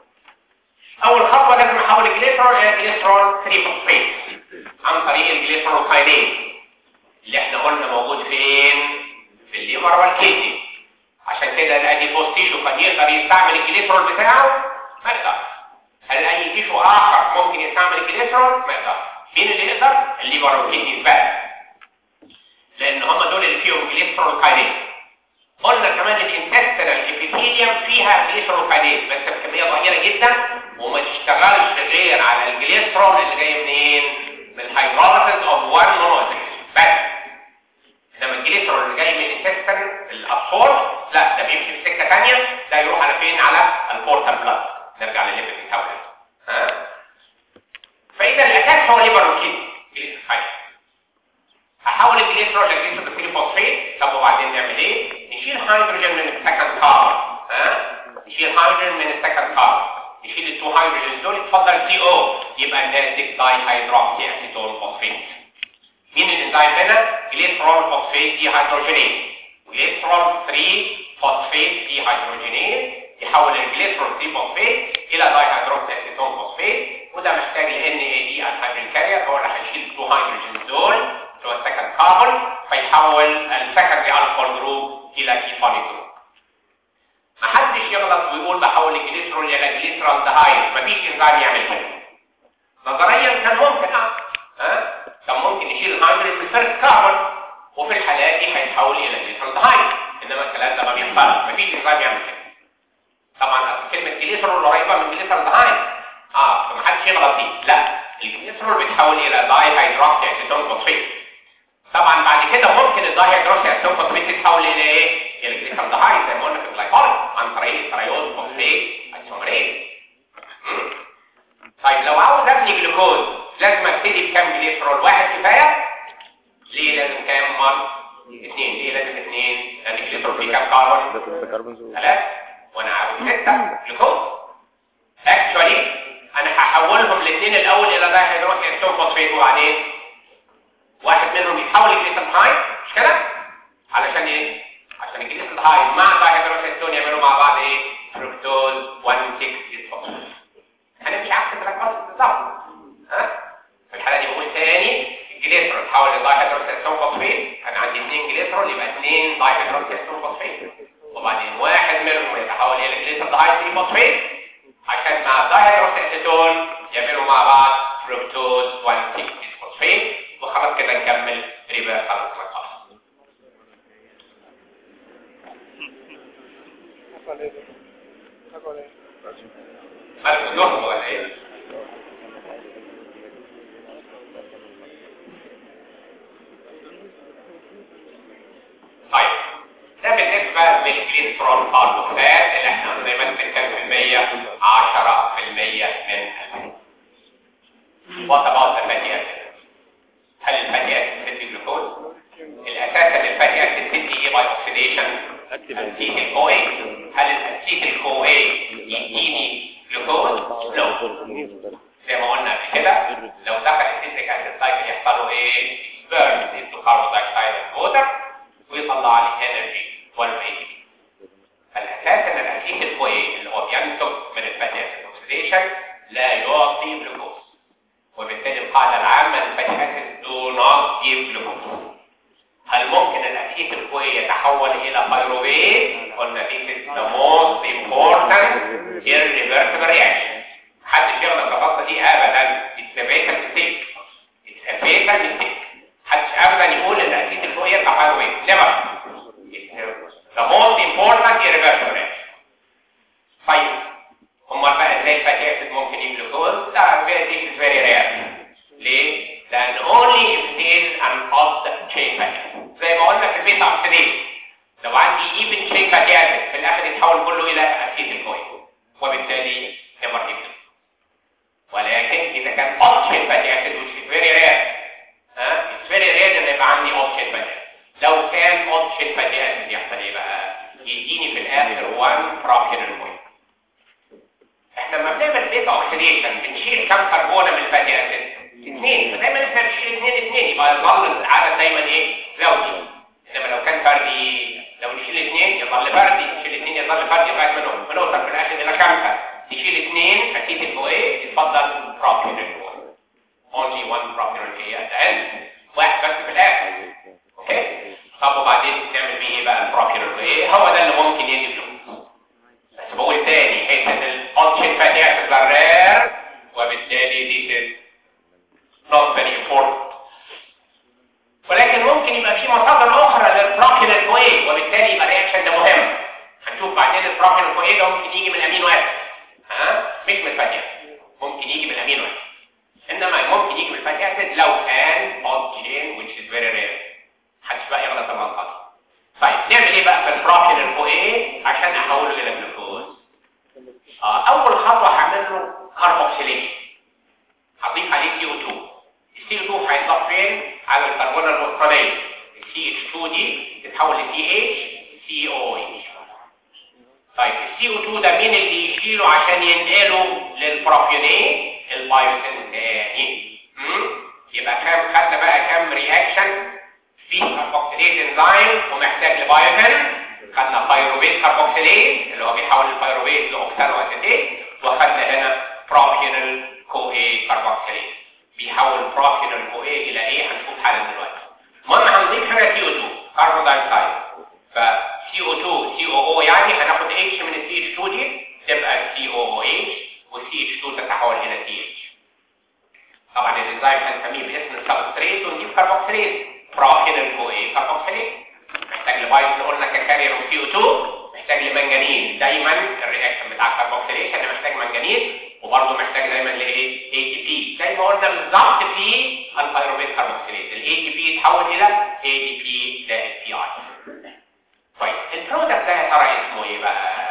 اول خطوه لازم احول الجليسرول الى جليسرول 3 فوسفيت عن طريق الجليسرول كاينيز اللي احنا قلنا موجود فين في الليفر والكيدني عشان كده الاديبوز تيشو قد يقدر يستعمل الجليسرول بتاعه ما يقدرش هل اي تيشو اخر ممكن يستعمل الجليسرول ما يقدرش مين اللي يقدر الليفر والكيدني بس لان هم دول اللي فيهم جليسرول كاينيز قلنا كمان الانتستينال ابيثيليوم فيها جليسرول كاينيز بس بكميه صغيره جدا وما تشتغلش غير على الجليسرول اللي جاي منين من الهيدروليسيس اوف 1 مونوسيك بس انما الجليسرول اللي جاي من الانتستين الابسورب لا ده بيمشي في سكه ثانيه ده يروح على فين على البورتال بلاد نرجع للليفر ميتابوليزم ها فاذا الاساس هو ليفر وكيدني جليسرول هحول الجليسرول لجليسرول فوسفيت طب وبعدين نعمل ايه نشيل هيدروجين من السكند كاربون ها نشيل هيدروجين من السكند كاربون نشيل التو هيدروجين دول اتفضل سي او يبقى الناتج داي هيدروكسي اسيتون فوسفيت مين الانزيم هنا جليسرول فوسفيت دي هيدروجينيز جليسرول 3 فوسفيت دي هيدروجينيز يحول الجليسرول 3 فوسفيت الى داي هيدروكسي اسيتون فوسفيت وده محتاج ل ان اي دي الهيدروجين كارير هو اللي هيشيل التو هيدروجين دول اللي هو السكند كاربون فيحول السكندري الكحول جروب الى كيتونيك جروب محدش يغلط ويقول بحول الجليسرول الى جليسرول دهايد مفيش انزيم يعمل كده نظريا كان ممكن اه ها كان ممكن نشيل الهيدروجين من الفيرست كاربون وفي الحالات دي هيتحول الى جليسرول دهايد انما الكلام ده ما بيحصلش مفيش انزيم يعمل كده طبعا كلمه جليسرول قريبه من جليسرول دهايد اه فمحدش يغلط فيه لا الجليسرول بيتحول الى داي هيدروكسي اسيتون فوسفيت طبعا بعد كده ممكن الداي هيدروكسي اسيتون فوسفيت تتحول الى ايه الى جليسرول دهايد زي ما قلنا في الجلايكوليز عن طريق التريوز فوسفيت ايسومريز طيب لو عاوز ابني جلوكوز لازم ابتدي بكام جليسرول واحد كفايه ليه لازم كام مره اثنين ليه لازم اثنين لان الجليسرول فيه كام كاربون ده كربون زود ثلاثة وانا عاوز ستة جلوكوز اكشولي انا هحولهم الاثنين الاول الى دايهيدروكسي اسيتون فوسفيت وبعدين واحد منهم يتحول لجليسرالدهايد مش كده علشان ايه عشان الجليسرالدهايد مع دايهيدروكسي اسيتون يعملوا مع بعض ايه فركتوز 1 6 فوسفيت هنمشي عكس الجلايكوز بالظبط ها في الحاله دي بقول تاني الجليسرول تحول لدايهيدروكسي اسيتون فوسفيت انا عندي اثنين جليسرول يبقى اثنين دايهيدروكسي اسيتون فوسفيت وبعدين واحد منهم يتحول الى جليسرالدهايد تريفوسفيت عشان مع الدايهيدروكسيتون يعملوا مع بعض فركتوز 1 6 فوسفيت وخلاص كده نكمل ريفيرسال جلوكوز مالك دور ولا ايه؟ طيب ده بالنسبة للجليسرول كاربوكسات اللي احنا زي ما انت كام في المية 10% من المية What about the fatty acid? هل الفاتي اسيد تدي جلوكوز؟ الاساس ان الفاتي اسيد تدي ايه باي اوكسيديشن؟ اسيتيل كو اي هل الاسيتيل كو اي يديني جلوكوز؟ لا زي ما قلنا قبل كده لو دخل السيتريك اسيد سايكل يحصل له ايه؟ بيرن انتو كاربون دايوكسيد ووتر ويطلع لي انرجي 1 اي فالاساس ان الاسيتيل كو اي اللي هو بينتج من الفاتي اسيد اوكسيديشن لا يعطي جلوكوز وبالتالي القاعدة العامة للفاتي اسيد do not give glucose هل ممكن الاسيد الكوي يتحول الى بايروفيت قلنا this is the most important irreversible reaction محدش يغلط الغلطة دي ابدا it's a fatal mistake it's a fatal mistake محدش ابدا يقول ان الاسيد الكوي يطلع بايروفيت never it's the most important irreversible reaction طيب امال بقى ازاي الفاتي اسيد ممكن يجيب جلوكوز لا this is very rare ليه؟ لان only if it is an odd chain fatty زي ما قلنا في البيتا اوكسيديز لو عندي even chain fatty acid في الاخر يتحول كله الى اسيد الكوين وبالتالي never give them. ولكن اذا كان odd chain fatty acid which is very rare ها it's very rare ان يبقى عندي odd chain fatty acid لو كان odd chain fatty acid يحصل ايه بقى؟ يديني في الاخر 1 propional point احنا لما بنعمل بيتا اوكسيديشن بنشيل كم كربونه من الفاتي اسيد اثنين فدايما احنا بنشيل اثنين اثنين يبقى يظل العدد دايما ايه زوجي انما لو كان فردي لو نشيل اثنين يظل فردي نشيل اثنين يظل فردي لغايه منهم بنوصل في الاخر الى خمسه نشيل اثنين اكيد الفو ايه يتفضل بروبينول only one propionyl A at the end واحد بس في الاخر اوكي طب وبعدين نعمل بيه ايه بقى البروبينول ايه هو ده اللي ممكن يدي فلوس بس بقول تاني حيث ان الاوبشن فاتي اسيد رير وبالتالي this is not very important ولكن ممكن يبقى في مصادر اخرى للبروكينال كوي وبالتالي يبقى الرياكشن ده مهم هنشوف بعدين البروكينال كوي ده ممكن يجي من امين واحد ها مش من الفاتي اسيد ممكن يجي من امين واحد انما ممكن يجي من الفاتي اسيد لو كان odd chain which is very rare محدش بقى يغلط الغلطه دي طيب نعمل ايه بقى في البروكينال كوي عشان احوله الى جلوكوز آه اول خطوه هعمل له كاربوكسيليشن هضيف عليه سي او 2 السي او 2 هيتضاف فين على الكربون الوسطانيه السي اتش 2 دي تتحول لسي اتش سي او اتش طيب السي او 2 ده مين اللي يشيله عشان ينقله للبروبيونين البايوسين تاني يبقى كام خدنا بقى كام رياكشن في كاربوكسيليز انزيم ومحتاج لبايوسين خدنا بايروفيت كاربوكسيليز اللي هو بيحول البايروفيت لاوكسالو اسيتيت وخدنا هنا بروبيونال كو اي كاربوكسيليز بيحول بروبيونال كو اي الى ايه هنشوف حالا دلوقتي المهم هنضيف هنا سي او 2 كربون دايوكسيد ف سي او 2 سي او او يعني هناخد اتش من السي اتش 2 دي تبقى سي او او اتش والسي اتش 2 تتحول الى سي اتش طبعا الانزيم هنسميه باسم السبستريت ونجيب كاربوكسيليز بروبيونال كو اي كاربوكسيليز محتاج لبايت قلنا ككارير وسي او 2 محتاج لمنجنيز دايما الرياكشن بتاع الكاربوكسيليشن محتاج منجنيز وبرضه محتاج دايما لايه اي تي بي زي ما قلنا بالظبط في البيروفيت كاربوكسيليز الاي تي بي يتحول الى اي تي بي زائد بي اي طيب البرودكت ده يا ترى اسمه ايه بقى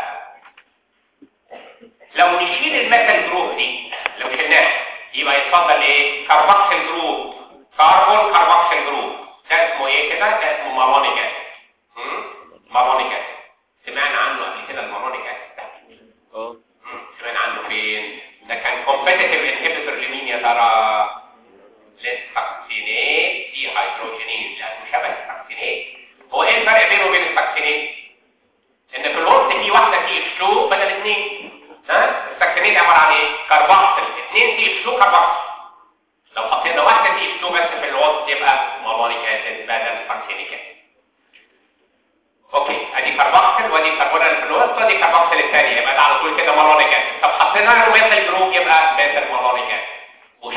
لو نشيل الميتال جروب دي لو شلناها يبقى يتفضل ايه كاربوكسيل جروب كربون كاربوكسيل جروب ده اسمه ايه كده ده اسمه مالونيك اسيد مالونيك اسيد سمعنا عنه قبل كده المالونيك اسيد اه سمعنا عنه فين ده كان كومبيتيتيف انهبيتور لمين يا ترى للساكسينيت دي هيدروجينيز لانه شبه الساكسينيت هو ايه الفرق بينه وبين الساكسينيت ان في الوسط في واحده سي اتش 2 بدل اثنين ها الساكسينيت عباره عن ايه كربوكسيل اثنين سي اتش 2 كربوكسيل لو حطينا واحده سي اتش 2 بس في الوسط يبقى مالونيك اسيد بدل ساكسينيك اسيد اوكي ادي كربوكسيل وادي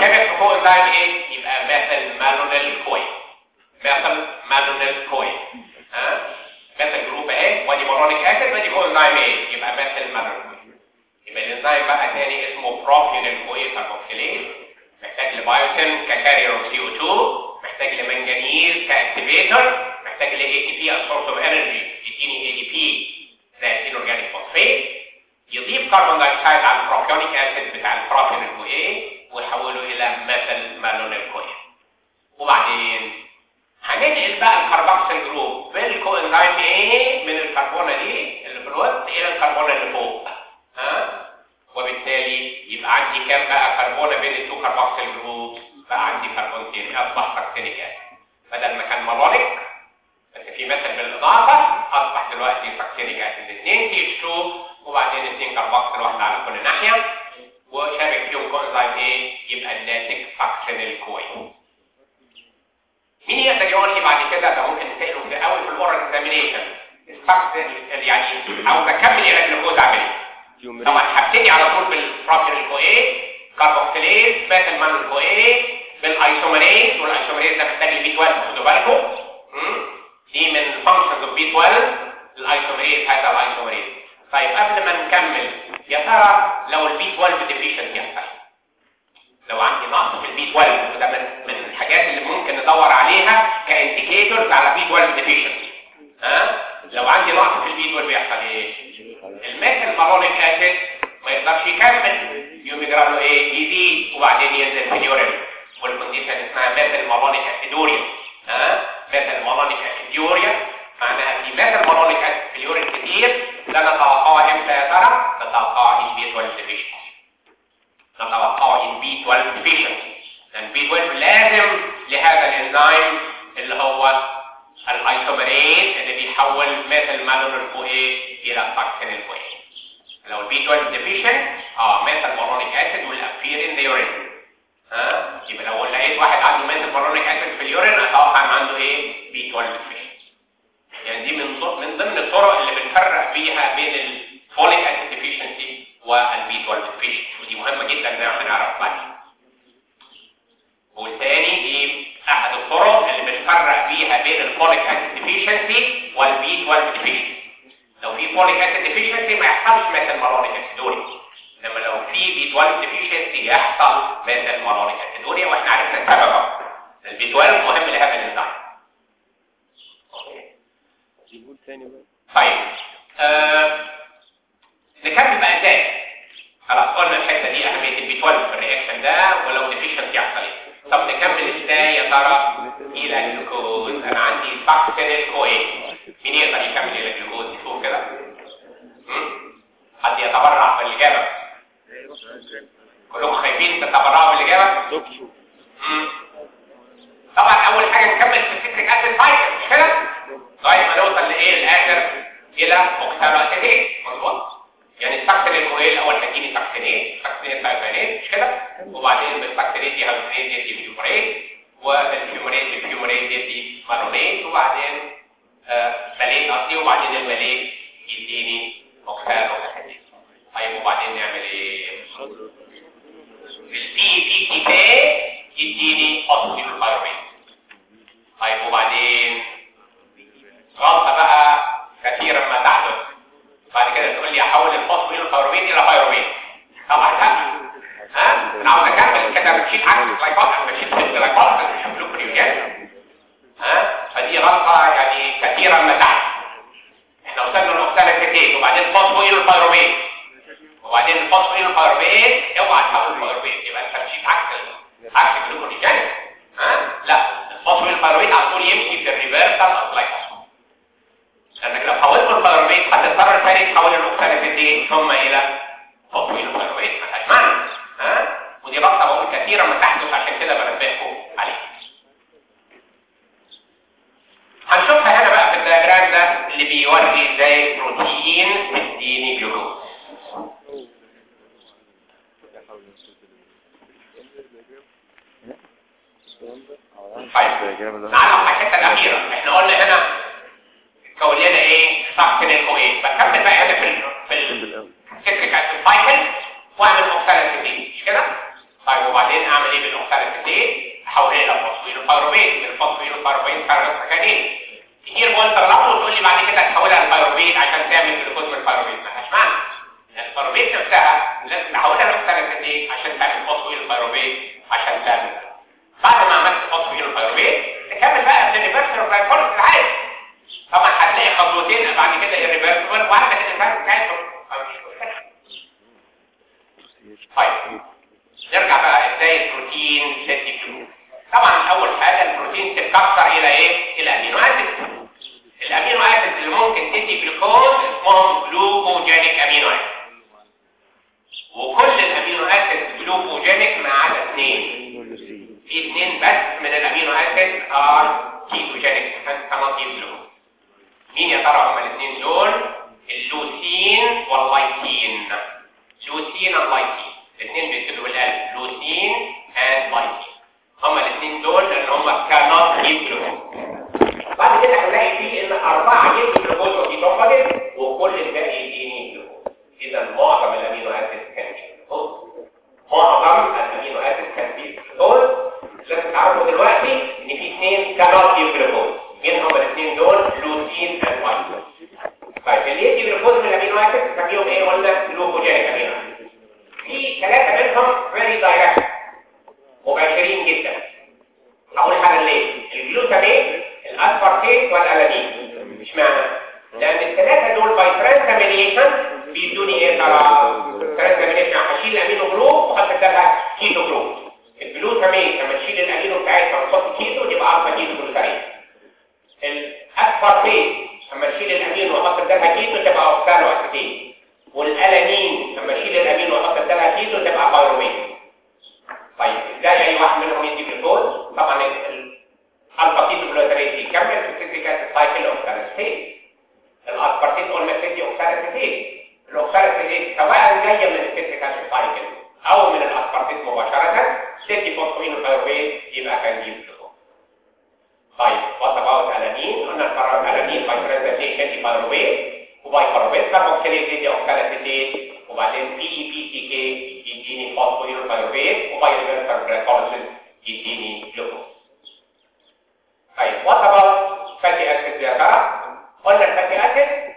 الكيميكال كوانزايم ايه يبقى ميثل مالونيل كوين ميثل مالونيل كوين ها ميثل جروب اهي وادي مالونيك اسيد وادي كوانزايم ايه يبقى ميثل مالونيل كوين يبقى الانزيم بقى تاني اسمه بروبيونيل كوين كاربوكسيليز محتاج لبايوتين ككارير اوف سي او 2 محتاج لمنجنيز كاكتيفيتور محتاج ل اي تي بي سورس اوف انرجي يديني اي دي بي زي الاورجانيك فوسفيت يضيف كربون دايوكسيد على البروبيونيك اسيد بتاع البروبيونيل كوين ويحوله الى ميثل مالونيل كوين وبعدين هننقل بقى الكربوكسيل جروب بالكوانزيم ايه من الكربونه دي اللي في الوسط الى الكربونه اللي فوق ها وبالتالي يبقى عندي كام بقى كربونه بين التو كربوكسيل جروب بقى عندي كربونتين اصبح سكتينيك اسيد بدل ما كان مالونيك بس في مثل بالاضافه اصبح دلوقتي سكتينيك اسيد 2 تي اتش 2 وبعدين 2 كربوكسيل واحده على كل ناحيه وشابك فيهم كوانزيم ايه يبقى الناتج سكشنال كوين مين يقدر يقول لي بعد كده ده ممكن نساله في اول في الاورال اكزامينيشن يعني او بكمل الى الجلوكوز اعمل ايه طبعا هبتدي على طول بالبروبيل كويه كاربوكسيليز ميثيل مانول كويه بالايسومريز والايسومريز ده محتاج لبي 12 خدوا بالكم دي من فانكشنز اوف بي 12 الايسومريز هذا الايسومريز طيب قبل ما نكمل يا ترى لو البي 12 ديفيشنسي يحصل لو عندي نقص في البي 12 وده من من الحاجات اللي ممكن ندور عليها كانديكيتورز على بي 12 ديفيشنسي ها لو عندي نقص في البي 12 بيحصل ايه الميثيل مالونيك اسيد ما يقدرش يكمل يوم يجرى له ايه يزيد وبعدين ينزل في اليورين والكونديشن اسمها ميثيل مالونيك اسيدوريا ها ميثيل مالونيك اسيدوريا معناها في ميثيل مالونيك اسيد في اليورين كتير ده نتوقعه امتى يا ترى نتوقعه ان بي 12 ديفيشنسي نتوقعه ان بي 12 ديفيشنسي لان بي 12 لازم لهذا الانزيم اللي هو الايسومريز اللي بيحول ميثيل مالونيك كويه الى ساكسين الكويه لو البي 12 ديفيشنت اه ميثيل مالونيك اسيد will appear in the urine ها يبقى لو لقيت واحد عنده ميثيل مالونيك اسيد في اليورين اتوقع ان عنده ايه بي 12 ديفيشنت يعني دي من من ضمن الطرق اللي بنفرق بيها بين الفوليك اسيد ديفيشنسي والبي 12 ديفيشنسي ودي مهمه جدا زي ما هنعرف بعدين والثاني دي احد الطرق اللي بنفرق بيها بين الفوليك اسيد ديفيشنسي والبي 12 ديفيشنسي لو في فوليك اسيد ديفيشنسي ما يحصلش ميثيل مالونيك اسيدوريا انما لو في بي 12 ديفيشنسي يحصل ميثيل مالونيك اسيدوريا واحنا عرفنا السبب البي 12 مهم لهذا الانزيم جيبوا تاني بقى طيب آه نكمل بقى ازاي خلاص قلنا الحته دي اهميه البي 12 في الرياكشن ده ولو ديفيشنسي يحصل ايه طب نكمل ازاي يا ترى الى الجلوكوز انا عندي ساكسينيل كوين مين يقدر يكمل الى الجلوكوز نشوف كده هم؟ حد يتبرع بالاجابه كلكم خايفين تتبرعوا بالاجابه دكتور مم. طبعا اول حاجه نكمل في السيتريك اسيد سايكل مش كده لغايه ما نوصل لايه الاخر الى اوكسالواتيدين مظبوط يعني السكتين الكويل الاول هتجيني سكتينين سكتينين سايكلين مش كده وبعدين بالسكتينين دي هيدروجين يدي فيومريت والفيومريت الفيومريت يدي مالونيت وبعدين آه ماليت قصدي وبعدين الماليت يديني اوكسالواتيدين طيب وبعدين نعمل ايه البي بي تي كي يديني اوكسيد الفيروميت طيب وبعدين غلطه بقى كثيرا ما تحدث بعد كده تقول لي احول الفوسفين الفيروميت الى فيروميت طبعا لا ها انا عاوز اكمل كده بتشيل عكس لايكوز بتشيل ست لايكوز مش بلوكريوجين ها فدي غلطه يعني كثيرا ما تحدث احنا وصلنا للاوكساليك وبعدين فوسفين الفيروميت وبعدين الفوسفين الفيروميت اوعى تحول الفيروميت يبقى انت مشيت عكس عكس الجلوكوجين ها لا الفوسفين الفيروميت على طول يمشي في الريفيرسال اوف لايكوز لانك لو حولت الفيروميت هتضطر تاني تحول الاوكساليك ثم الى فوسفين الفيروميت ملهاش معنى ها ودي غلطه بقول كثيرا ما تحدث عشان كده بنبهكم عليها هنشوفها هنا بقى في الدياجرام ده اللي بيوري ازاي البروتين بيديني جلوكوز طيب تعالوا على الحته الاخيره احنا قلنا هنا كون لنا ايه سكن الكوين بكمل بقى هنا في ال في السيتريك اسيد سايكل واعمل اوكساليك مش كده طيب وبعدين اعمل ايه بالاو الفوسفين والبيروفيت كانوا سكانين كتير بقول تغلطوا وتقول لي بعد كده تحولها للبيروفيت عشان تعمل جلوكوز من البيروفيت مالهاش معنى البيروفيت نفسها لازم تحولها لاوكساليت عشان تعمل فوسفين البيروفيت عشان تعمل بعد ما عملت فوسفين البيروفيت تكمل بقى الريفرسال والجلايكوليس العادي طبعا هتلاقي خطوتين بعد كده الريفرسال وعندك الانسان بتاعتهم فمش مشكله طيب نرجع بقى ازاي البروتين سيتي فلو طبعا اول حاجه البروتين تتكسر الى ايه الى امينو اسيد الامينو اسيد اللي ممكن تدي جلوكوز اسمهم جلوكوجينيك امينو اسيد وكل الامينو اسيد جلوكوجينيك ما عدا اثنين في اثنين بس من الامينو اسيد ار كيتوجينيك كانوا جلوكوز مين يا ترى هما الاثنين دول اللوسين واللايسين لوسين واللايسين الاثنين بيكتبوا بالالف لوسين اند لايسين هما الاثنين دول اللي هما كانوت جيب جلوكوز بعد كده هنلاقي فيه ان اربعه جيب جلوكوز وفي توفاجل وكل الباقي يديني جلوكوز اذا معظم الامينو اسيد كان فيه جلوكوز معظم الامينو اسيد كان فيه جلوكوز لازم تعرفوا دلوقتي ان في اثنين كانوت جيب جلوكوز مين هما الاثنين دول لوسين اند لايسين طيب اللي يدي جلوكوز من الامينو اسيد بنسميهم ايه قلنا جلوكوجينيك امينو اسيد في ثلاثه منهم فيري دايركت مباشرين جدا هقول حاجه ليه الجلوتامين الاسبارتيت والالانين مش معنى لان الثلاثه دول باي ترانزامينيشن بيدوني ايه ترى ترانزامينيشن هشيل الامينو جروب واحط بدلها كيتو جروب الجلوتامين لما تشيل الامينو بتاعتها وتحط كيتو يبقى الفا كيتو جلوتامين الاسبارتيت لما تشيل الامينو واحط بدلها كيتو تبقى اوكسالو اسيتين والالانين لما اشيل الامينو واحط بدلها كيتو تبقى بايرومين طيب ازاي اي واحد منهم يدي جلوكوز طبعا الفا كيتو جلوتامين يكمل في السيتريك اسيد سايكل اوكساليسيت الاسبارتيت قلنا بتدي اوكساليسيت الاوكساليسيت سواء جايه من السيتريك اسيد سايكل او من الاسبارتيت مباشره تدي فوسفين وبيروفين يبقى كان يجيب جلوكوز طيب وات اباوت الانين قلنا الالانين باي ترانزيشن يدي بايروفين وباي كاربونات كاربوكسيليت يدي اوكساليسيت وبعدين بي اي بي سي كي يديني فوسفوريل بايروفيت وباي ريفرسال جلايكوليسيس يديني جلوكوز طيب وات اباوت فاتي اسيد يا ترى قلنا الفاتي اسيد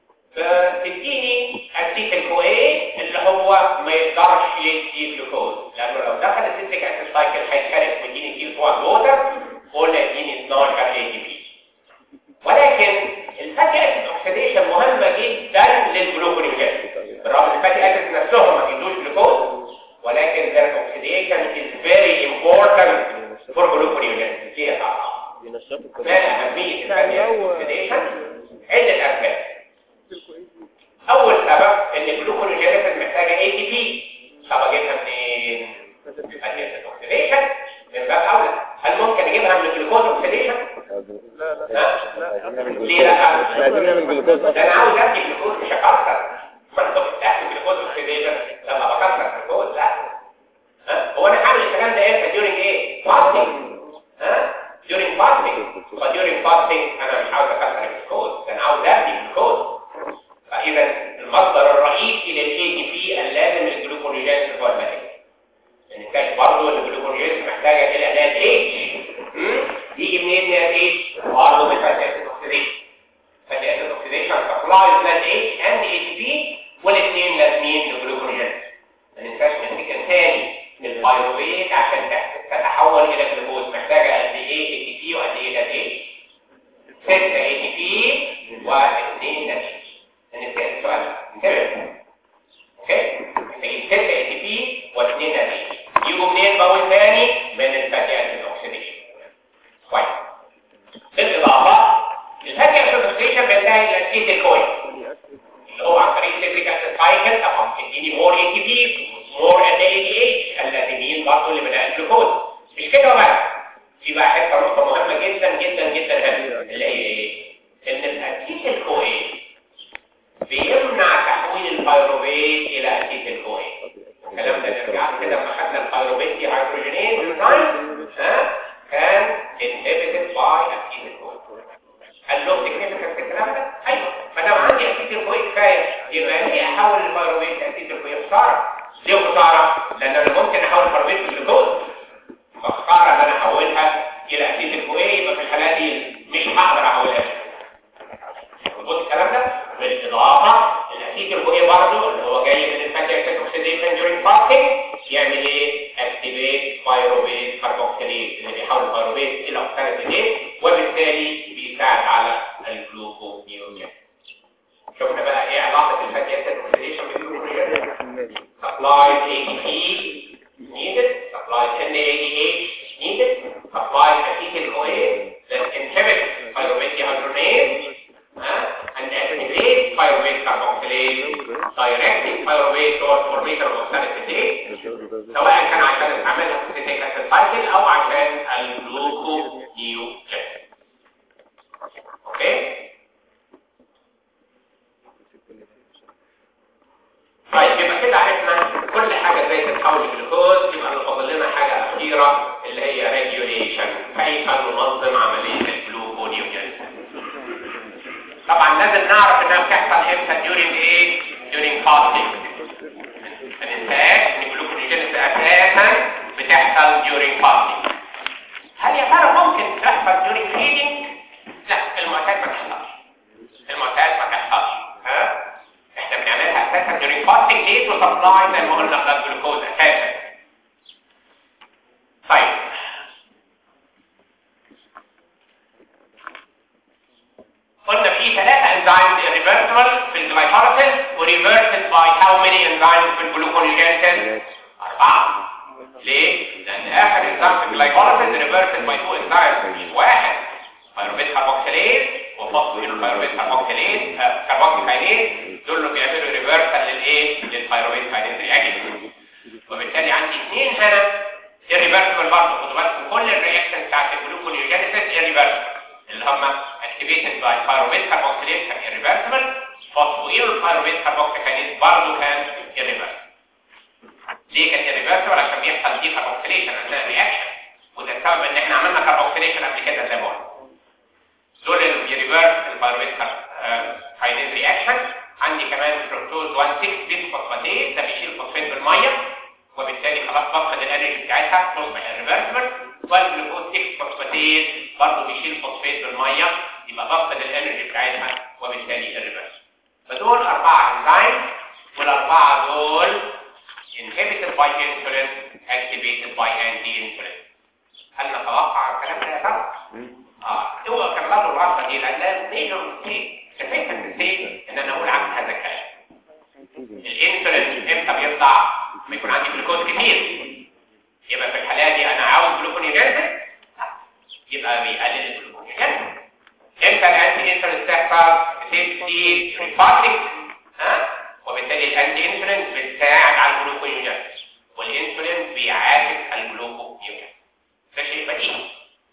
بتديني اسيتيل كو اي اللي هو ما يقدرش يدي جلوكوز لانه لو دخل السيتريك اسيد سايكل هيتحرق ويديني كيلو 1 ووتر قلنا يديني 12 اي دي بي ولكن الفاتي اسيد اوكسيديشن مهمه جدا للجلوكونيوجين بالرغم ان الفاتي اسيد نفسهم ما بيدوش جلوكوز ولكن their oxidation is very important for gluconeogenesis ليه طبعا ما اهميه الفاتي اسيد اوكسيديشن عده اسباب اول سبب ان الجلوكونيوجينيسيس محتاجه اي تي بي طب اجيبها منين؟ فاتي اسيد اوكسيديشن من باب اولى هل ممكن اجيبها من الجلوكوز اوكسيديشن؟ ليه لا؟ لازمنا من جلوكوز ده انا عاوز ادي جلوكوز مش اكسر ما انا كنت بتاخد جلوكوز اوكسيديشن لما بكسر جلوكوز لا ها هو انا هعمل الكلام ده امتى ديورنج ايه فاستنج ها ديورنج فاستنج فديورنج فاستنج انا مش عاوز اكسر الجلوكوز ده انا عاوز ادي جلوكوز فاذا المصدر الرئيسي للاي تي بي اللازم الجلوكونيوجينيسيس هو المكان لان كان برضه الجلوكونيوجينيسيس محتاجه الى ناد اتش يجي منين ناد اتش برضه من فاتي اسيد اوكسيديشن فاتي اسيد اوكسيديشن سبلايز ناد اتش اند اي تي بي والاثنين لازمين للجلوكونيوجينيسيس ما ننساش نفتكر تاني البايروفيت عشان تتحول الى جلوكوز محتاجه قد ايه اي تي بي وقد ايه ناد اتش 6 اي تي بي واثنين ناد اتش نسال السؤال انتبه اوكي محتاجين 6 اي تي بي واثنين ناد اتش يجوا منين بقول تاني من الفاتي اسيد اوكسيديشن كويس بالاضافه الفاتي اسيد اوكسيديشن بينتهي الى اسيتيل كوين اللي هو عن طريق السيتريك اسيد سايكل طبعا بتديني مور اي تي بي مور ان اي دي اتش اللازمين برضه اللي من الجلوكوز مش كده وبس في بقى حته نقطه مهمه جدا جدا جدا هنا اللي هي ايه؟ ان الاسيتيل كوين بيمنع تحويل البيروفيت الى اسيتيل كوين الكلام ده نرجع له كده لما خدنا البيروفيت دي هيدروجينيز انزيم ها كان inhibited by acetyl CoA هل له significance في الكلام ده؟ ايوه ما دام عندي acetyl CoA كفايه يبقى ليه احول البيروفيت acetyl CoA خساره؟ ليه خساره؟ لان انا ممكن احول البيروفيت لجلوكوز فخساره ان انا احولها الى acetyl CoA البيروفيت الى اوكسالات ايه وبالتالي بيساعد على الجلوكونيوجين شفنا بقى ايه علاقه الفاتي اسيد اوكسيديشن بالجلوكونيوجين supplied ATP needed supplied NADH needed supplied acetyl CoA that inhibits pyruvate dehydrogenase uh, and activate pyruvate carboxylase directing pyruvate towards formation of oxalates سواء كان عشان استعمالها في السيتيك اسيد سايكل او عشان الجلوكونيوجين اوكي طيب يبقى كده عرفنا كل حاجه ازاي تتحول لجلوكوز يبقى فاضل لنا حاجه اخيره اللي هي ريجوليشن كيف ننظم عمليه الجلوكونيوجين طبعا لازم نعرف انها بتحصل امتى during ايه during fasting ما ننساش ان الجلوكونيوجين اساسا بتحصل during fasting هل يا ترى ممكن تحصل during feeding لا المعتاد ما تحصلش المعتاد ما تحصلش ها احنا بنعملها اساسا during fasting ليه تو سبلاي زي ما قلنا بلاد جلوكوز اساسا طيب قلنا في ثلاثة enzymes irreversible في الجلايكوليسيس وريفرسد باي how many enzymes في الجلوكونيوجينيسيس أربعة ليه؟ لأن آخر enzyme في الجلايكوليسيس ريفرسد باي two enzymes مش واحد بايروفيت كاربوكسيليز وفوسفوريل بايروفيت كاربوكسيليز كاربوكسيكاينيز دول اللي بيعملوا ريفرسال للايه؟ للبايروفيت كاينيز رياكشن وبالتالي عندي اثنين هنا irreversible برضه خدوا بالكم كل الرياكشن بتاعت الجلوكونيوجينيسيس irreversible اللي هم activated by pyruvate carboxylase كان irreversible phosphoryl pyruvate carboxykinase برضه كان irreversible ليه كان irreversible عشان بيحصل دي كاربوكسيليشن اثناء الرياكشن وده السبب ان احنا عملنا كاربوكسيليشن قبل كده زي ما قلنا دول اللي بيريفرس البايروفيت كاينيز رياكشن عندي كمان فركتوز 1 6 بيسفوسفاتيز ده بيشيل فوسفات بالميه وبالتالي خلاص بفقد الانرجي بتاعتها تصبح irreversible والجلوكوز 6 فوسفاتيز برضه بيشيل فوسفات بالميه يبقى بفقد الانرجي بتاعتها وبالتالي irreversible فدول اربعه انزيم والاربعه دول inhibited by insulin activated by anti-insulin هل نتوقع الكلام ده يا ترى؟ اه اوعى كرروا الرابطه دي لانها ميجر ميستيك كفايه الميستيك ان انا اقول عن هذا الكلام الانسولين امتى بيطلع لما يكون عندي جلوكوز كتير يبقى في الحاله دي انا عاوز جلوكونيوجينيسيس يبقى بيقلل الجلوكونيوجينيسيس امتى الانتي انسولين تحصل بتبتدي ريفاتيك ها وبالتالي الانتي انسولين بتساعد على الجلوكونيوجينيسيس والانسولين بيعالج الجلوكونيوجينيسيس ده شيء بديهي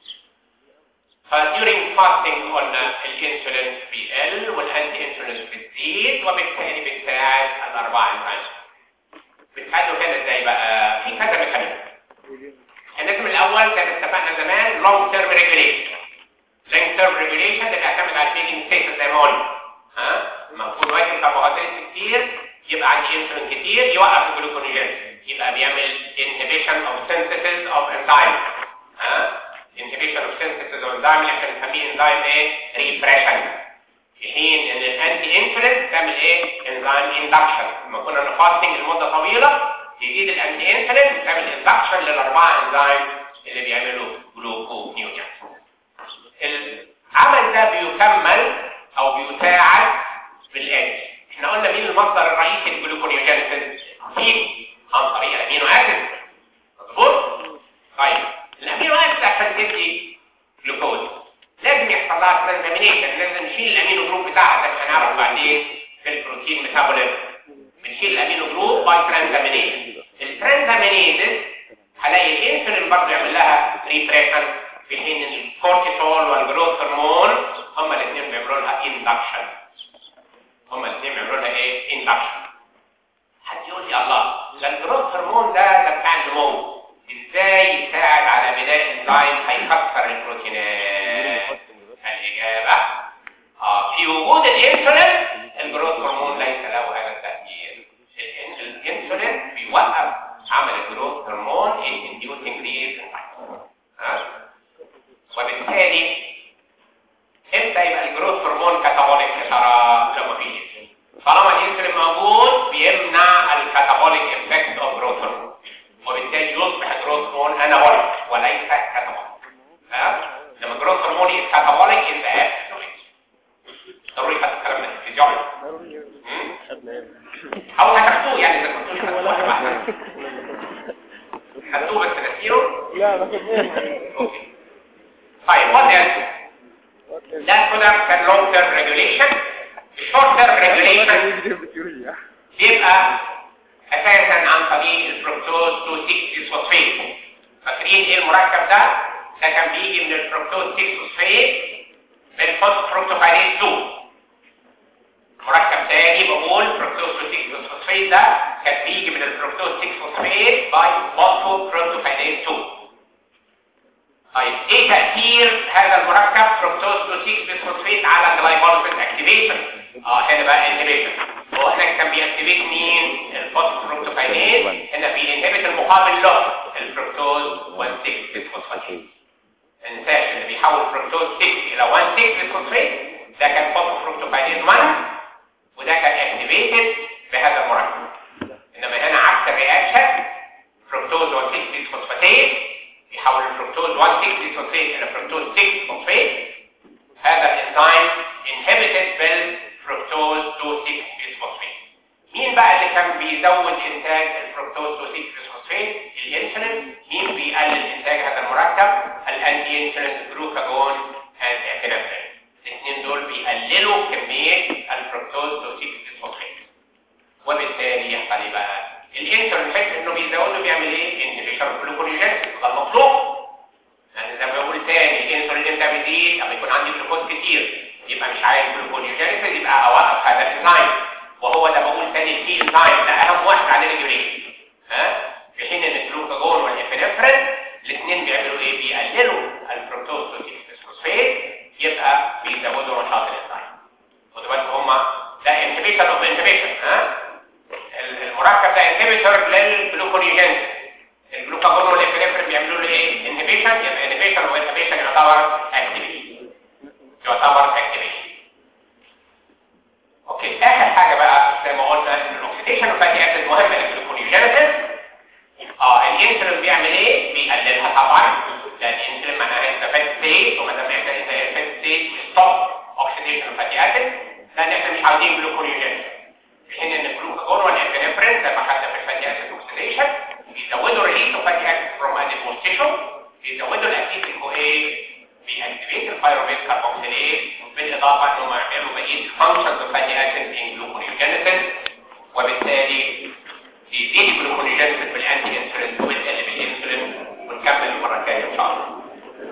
فديورينج فاستنج قلنا الانسولين بيقل والانتي انسولين بتزيد وبالتالي بتساعد الاربعه انزيم بتساعدوا كده ازاي بقى في كذا ميكانيزم النجم الاول كان اتفقنا زمان لونج تيرم ريجوليشن لونج تيرم ريجوليشن ده بيعتمد على الفيدنج ستيتس زي ما قلنا ها لما اكون واكل كربوهيدرات كتير يبقى عندي انسولين كتير يوقف الجلوكونيوجين يبقى بيعمل inhibition of synthesis of enzymes ها inhibition of synthesis of enzyme اللي احنا بنسميه انزيم ايه repression في حين ان الانتي انسولين بتعمل ايه انزيم اندكشن لما كنا نفاستنج لمده طويله يزيد الانتي انسولين بتعمل اندكشن للاربعه انزيم اللي بيعملوا جلوكونيوجين العمل ده بيكمل او بيساعد بالاتي احنا قلنا مين المصدر الرئيسي للجلوكونيوجينيسيس فيه عن طريق الامينو اسيد مظبوط طيب الامينو اسيد عشان تدي جلوكوز لازم يحصل لها ترانزامينيشن لازم نشيل الامينو جروب بتاعها ده هنعرف بعدين في البروتين ميتابوليزم بنشيل الامينو جروب باي ترانزامينيشن الترانزامينيز هلاقي الانسولين برضه يعمل لها ريبريشن في حين ان الكورتيسول والجروث هرمون هما الاثنين بيعملوا لها اندكشن هما الاثنين بيعملوا لها ايه اندكشن حد يقول لي الله ده الجروث هرمون ده ده بتاع النمو ازاي يساعد على بناء انزيم هيكسر البروتينات الاجابه اه في وجود الانسولين الجروث هرمون ليس له هذا التاثير الانسولين بيوقف عمل الجروث هرمون in inducing these enzymes ها وبالتالي امتى يبقى الجروث هرمون كاتابوليك يا ترى لو مفيش طالما الانسولين موجود بيمنع الكاتابوليك افكت اوف جروث هرمون وبالتالي يصبح جروث هرمون انابوليك وليس كاتابوليك طيب what else ده كده كان long term regulation short term regulation يبقى اساسا عن طريق الفركتوز 2 6 فوسفيت فاكرين ايه المركب ده ده كان بيجي من الفركتوز 6 فوسفيت بالفوسفروكتوكاينيز 2 مركب تاني بقول فركتوز 2 6 فوسفيت ده كان بيجي من الفركتوز 6 فوسفيت باي فوسفوفروكتوكاينيز 2 طيب ايه تاثير هذا المركب فركتوز 2 6 فوسفيت على الجلايكوليسيس اكتيفيشن اه هنا بقى انهبيشن هو هنا كان بيأكتيفيت مين الفوسفوفروكتوكاينيز هنا بينهبت المقابل له الفركتوز 1 6 فوسفيت انساش اللي بيحول فركتوز 6 الى 1 6 فوسفيت ده كان فوسفوفروكتوكاينيز 1 وده كان اكتيفيتد بهذا المركب انما هنا عكس الرياكشن فركتوز 1 6 فوسفاتيز يحول الفركتوز 1 6 فوسفيت الى فركتوز 6 فوسفيت هذا الانزيم انهبيتد بالفركتوز 2 6 فوسفيت مين بقى اللي كان بيزود انتاج الفركتوز 2 6 فوسفيت الانسولين مين بيقلل انتاج هذا المركب الانتي انسولين جلوكاجون اند ابنفرين الاثنين دول بيقللوا كميه الفركتوز 2 6 فوسفيت وبالتالي يحصل ايه بقى الانسولين حيث انه بيزوده بيعمل ايه انهبيشن جلوكونيجينيس ده المطلوب يعني زي ما بقول تاني الانسولين امتى بيزيد اما يكون عندي جلوكوز كتير يبقى مش عايز جلوكونيجينيس يبقى اوقف هذا الانزيم وهو ده بقول تاني في انزيم ده اهم واحد على الريجوليشن ها في حين ان الجلوكاجون والابنفرين الاثنين بيعملوا ايه بيقللوا الفركتوز فوسفيت يبقى بيزودوا نشاط الانزيم خدوا بالكم هما ده انهبيشن اوف انهبيشن ها المركب ده انهبيتور للجلوكونيجينيس الجلوكاجون والابنفرين بيعملوا له ايه انهبيشن يبقى انهبيشن وانهبيشن يعتبر اكتيفيشن يعتبر اكتيفيشن اوكي اخر حاجه بقى زي ما قلنا ان الاكسيديشن فاتي اسيد مهمه للجلوكونيجينيس اه الانسولين بيعمل ايه بيقللها طبعا لان الانسولين معناها انت فات ستيت وما دام احنا انت فات ستيت ستوب اوكسيديشن فاتي اسيد لان احنا مش عاوزين جلوكونيجينيس في حين ان الجلوكاجون والابنفرين زي ما خدنا في الفاتي اسيد اوكسيديشن بيزودوا ريليس اوف فاتي اسيد فروم اديبوز تيشو بيزودوا الاكتيف كو ايه بيأكتيفيت الفيروبيت كاربوكسيليز بالاضافه انهم يعملوا بقيه فانكشنز اوف فاتي اسيد ان جلوكونيوجينيسيس وبالتالي بيزيد الجلوكونيوجينيسيس بالانتي انسولين وبالقلب الانسولين ونكمل المره الجايه ان شاء الله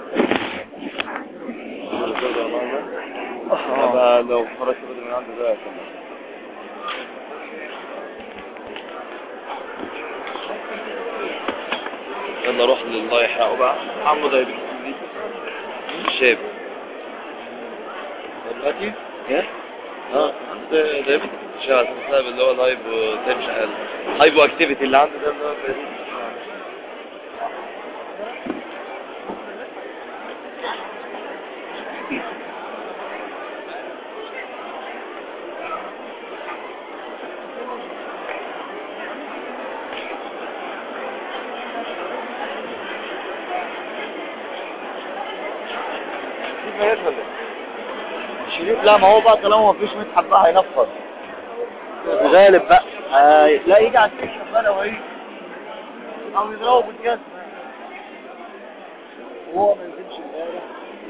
هذا لو خرجت بدري من عنده ده كمان يلا روح لله يحرقه بقى عمو ده الشاب دلوقتي ايه اه ده ده شغال بسبب اللي هو الهايبو تنشن الهايبو اكتيفيتي اللي عنده ده اللي هو شريف لا ما هو بقى طالما ما فيش مدحت بقى هينفض غالب بقى آه لا يجي على السكشن بقى لو هيجي او يضربه بالجزمة وهو ما نزلش امبارح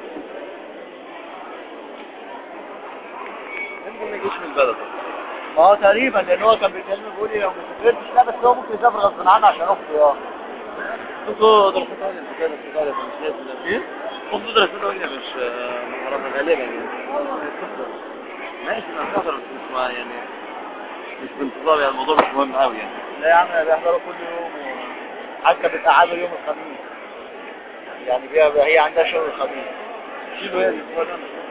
يمكن ما يجيش من البلد ما هو تقريبا لان هو كان بيكلمني بيقول لي لو ما سافرتش لا بس هو ممكن يسافر غصب عنه عشان اخته اه انتوا دراسات عليا مش كده دراسات عليا مش لازم ايه؟ انتوا دراسات عليا مش محرمة غالبا يعني ماشي ما بتحضر بس مش ما يعني مش بانتظار يعني الموضوع مش مهم قوي يعني لا يا عم انا بيحضروا كل يوم حتى بتقعدوا يوم الخميس يعني بيها هي عندها شغل الخميس شيلوا يعني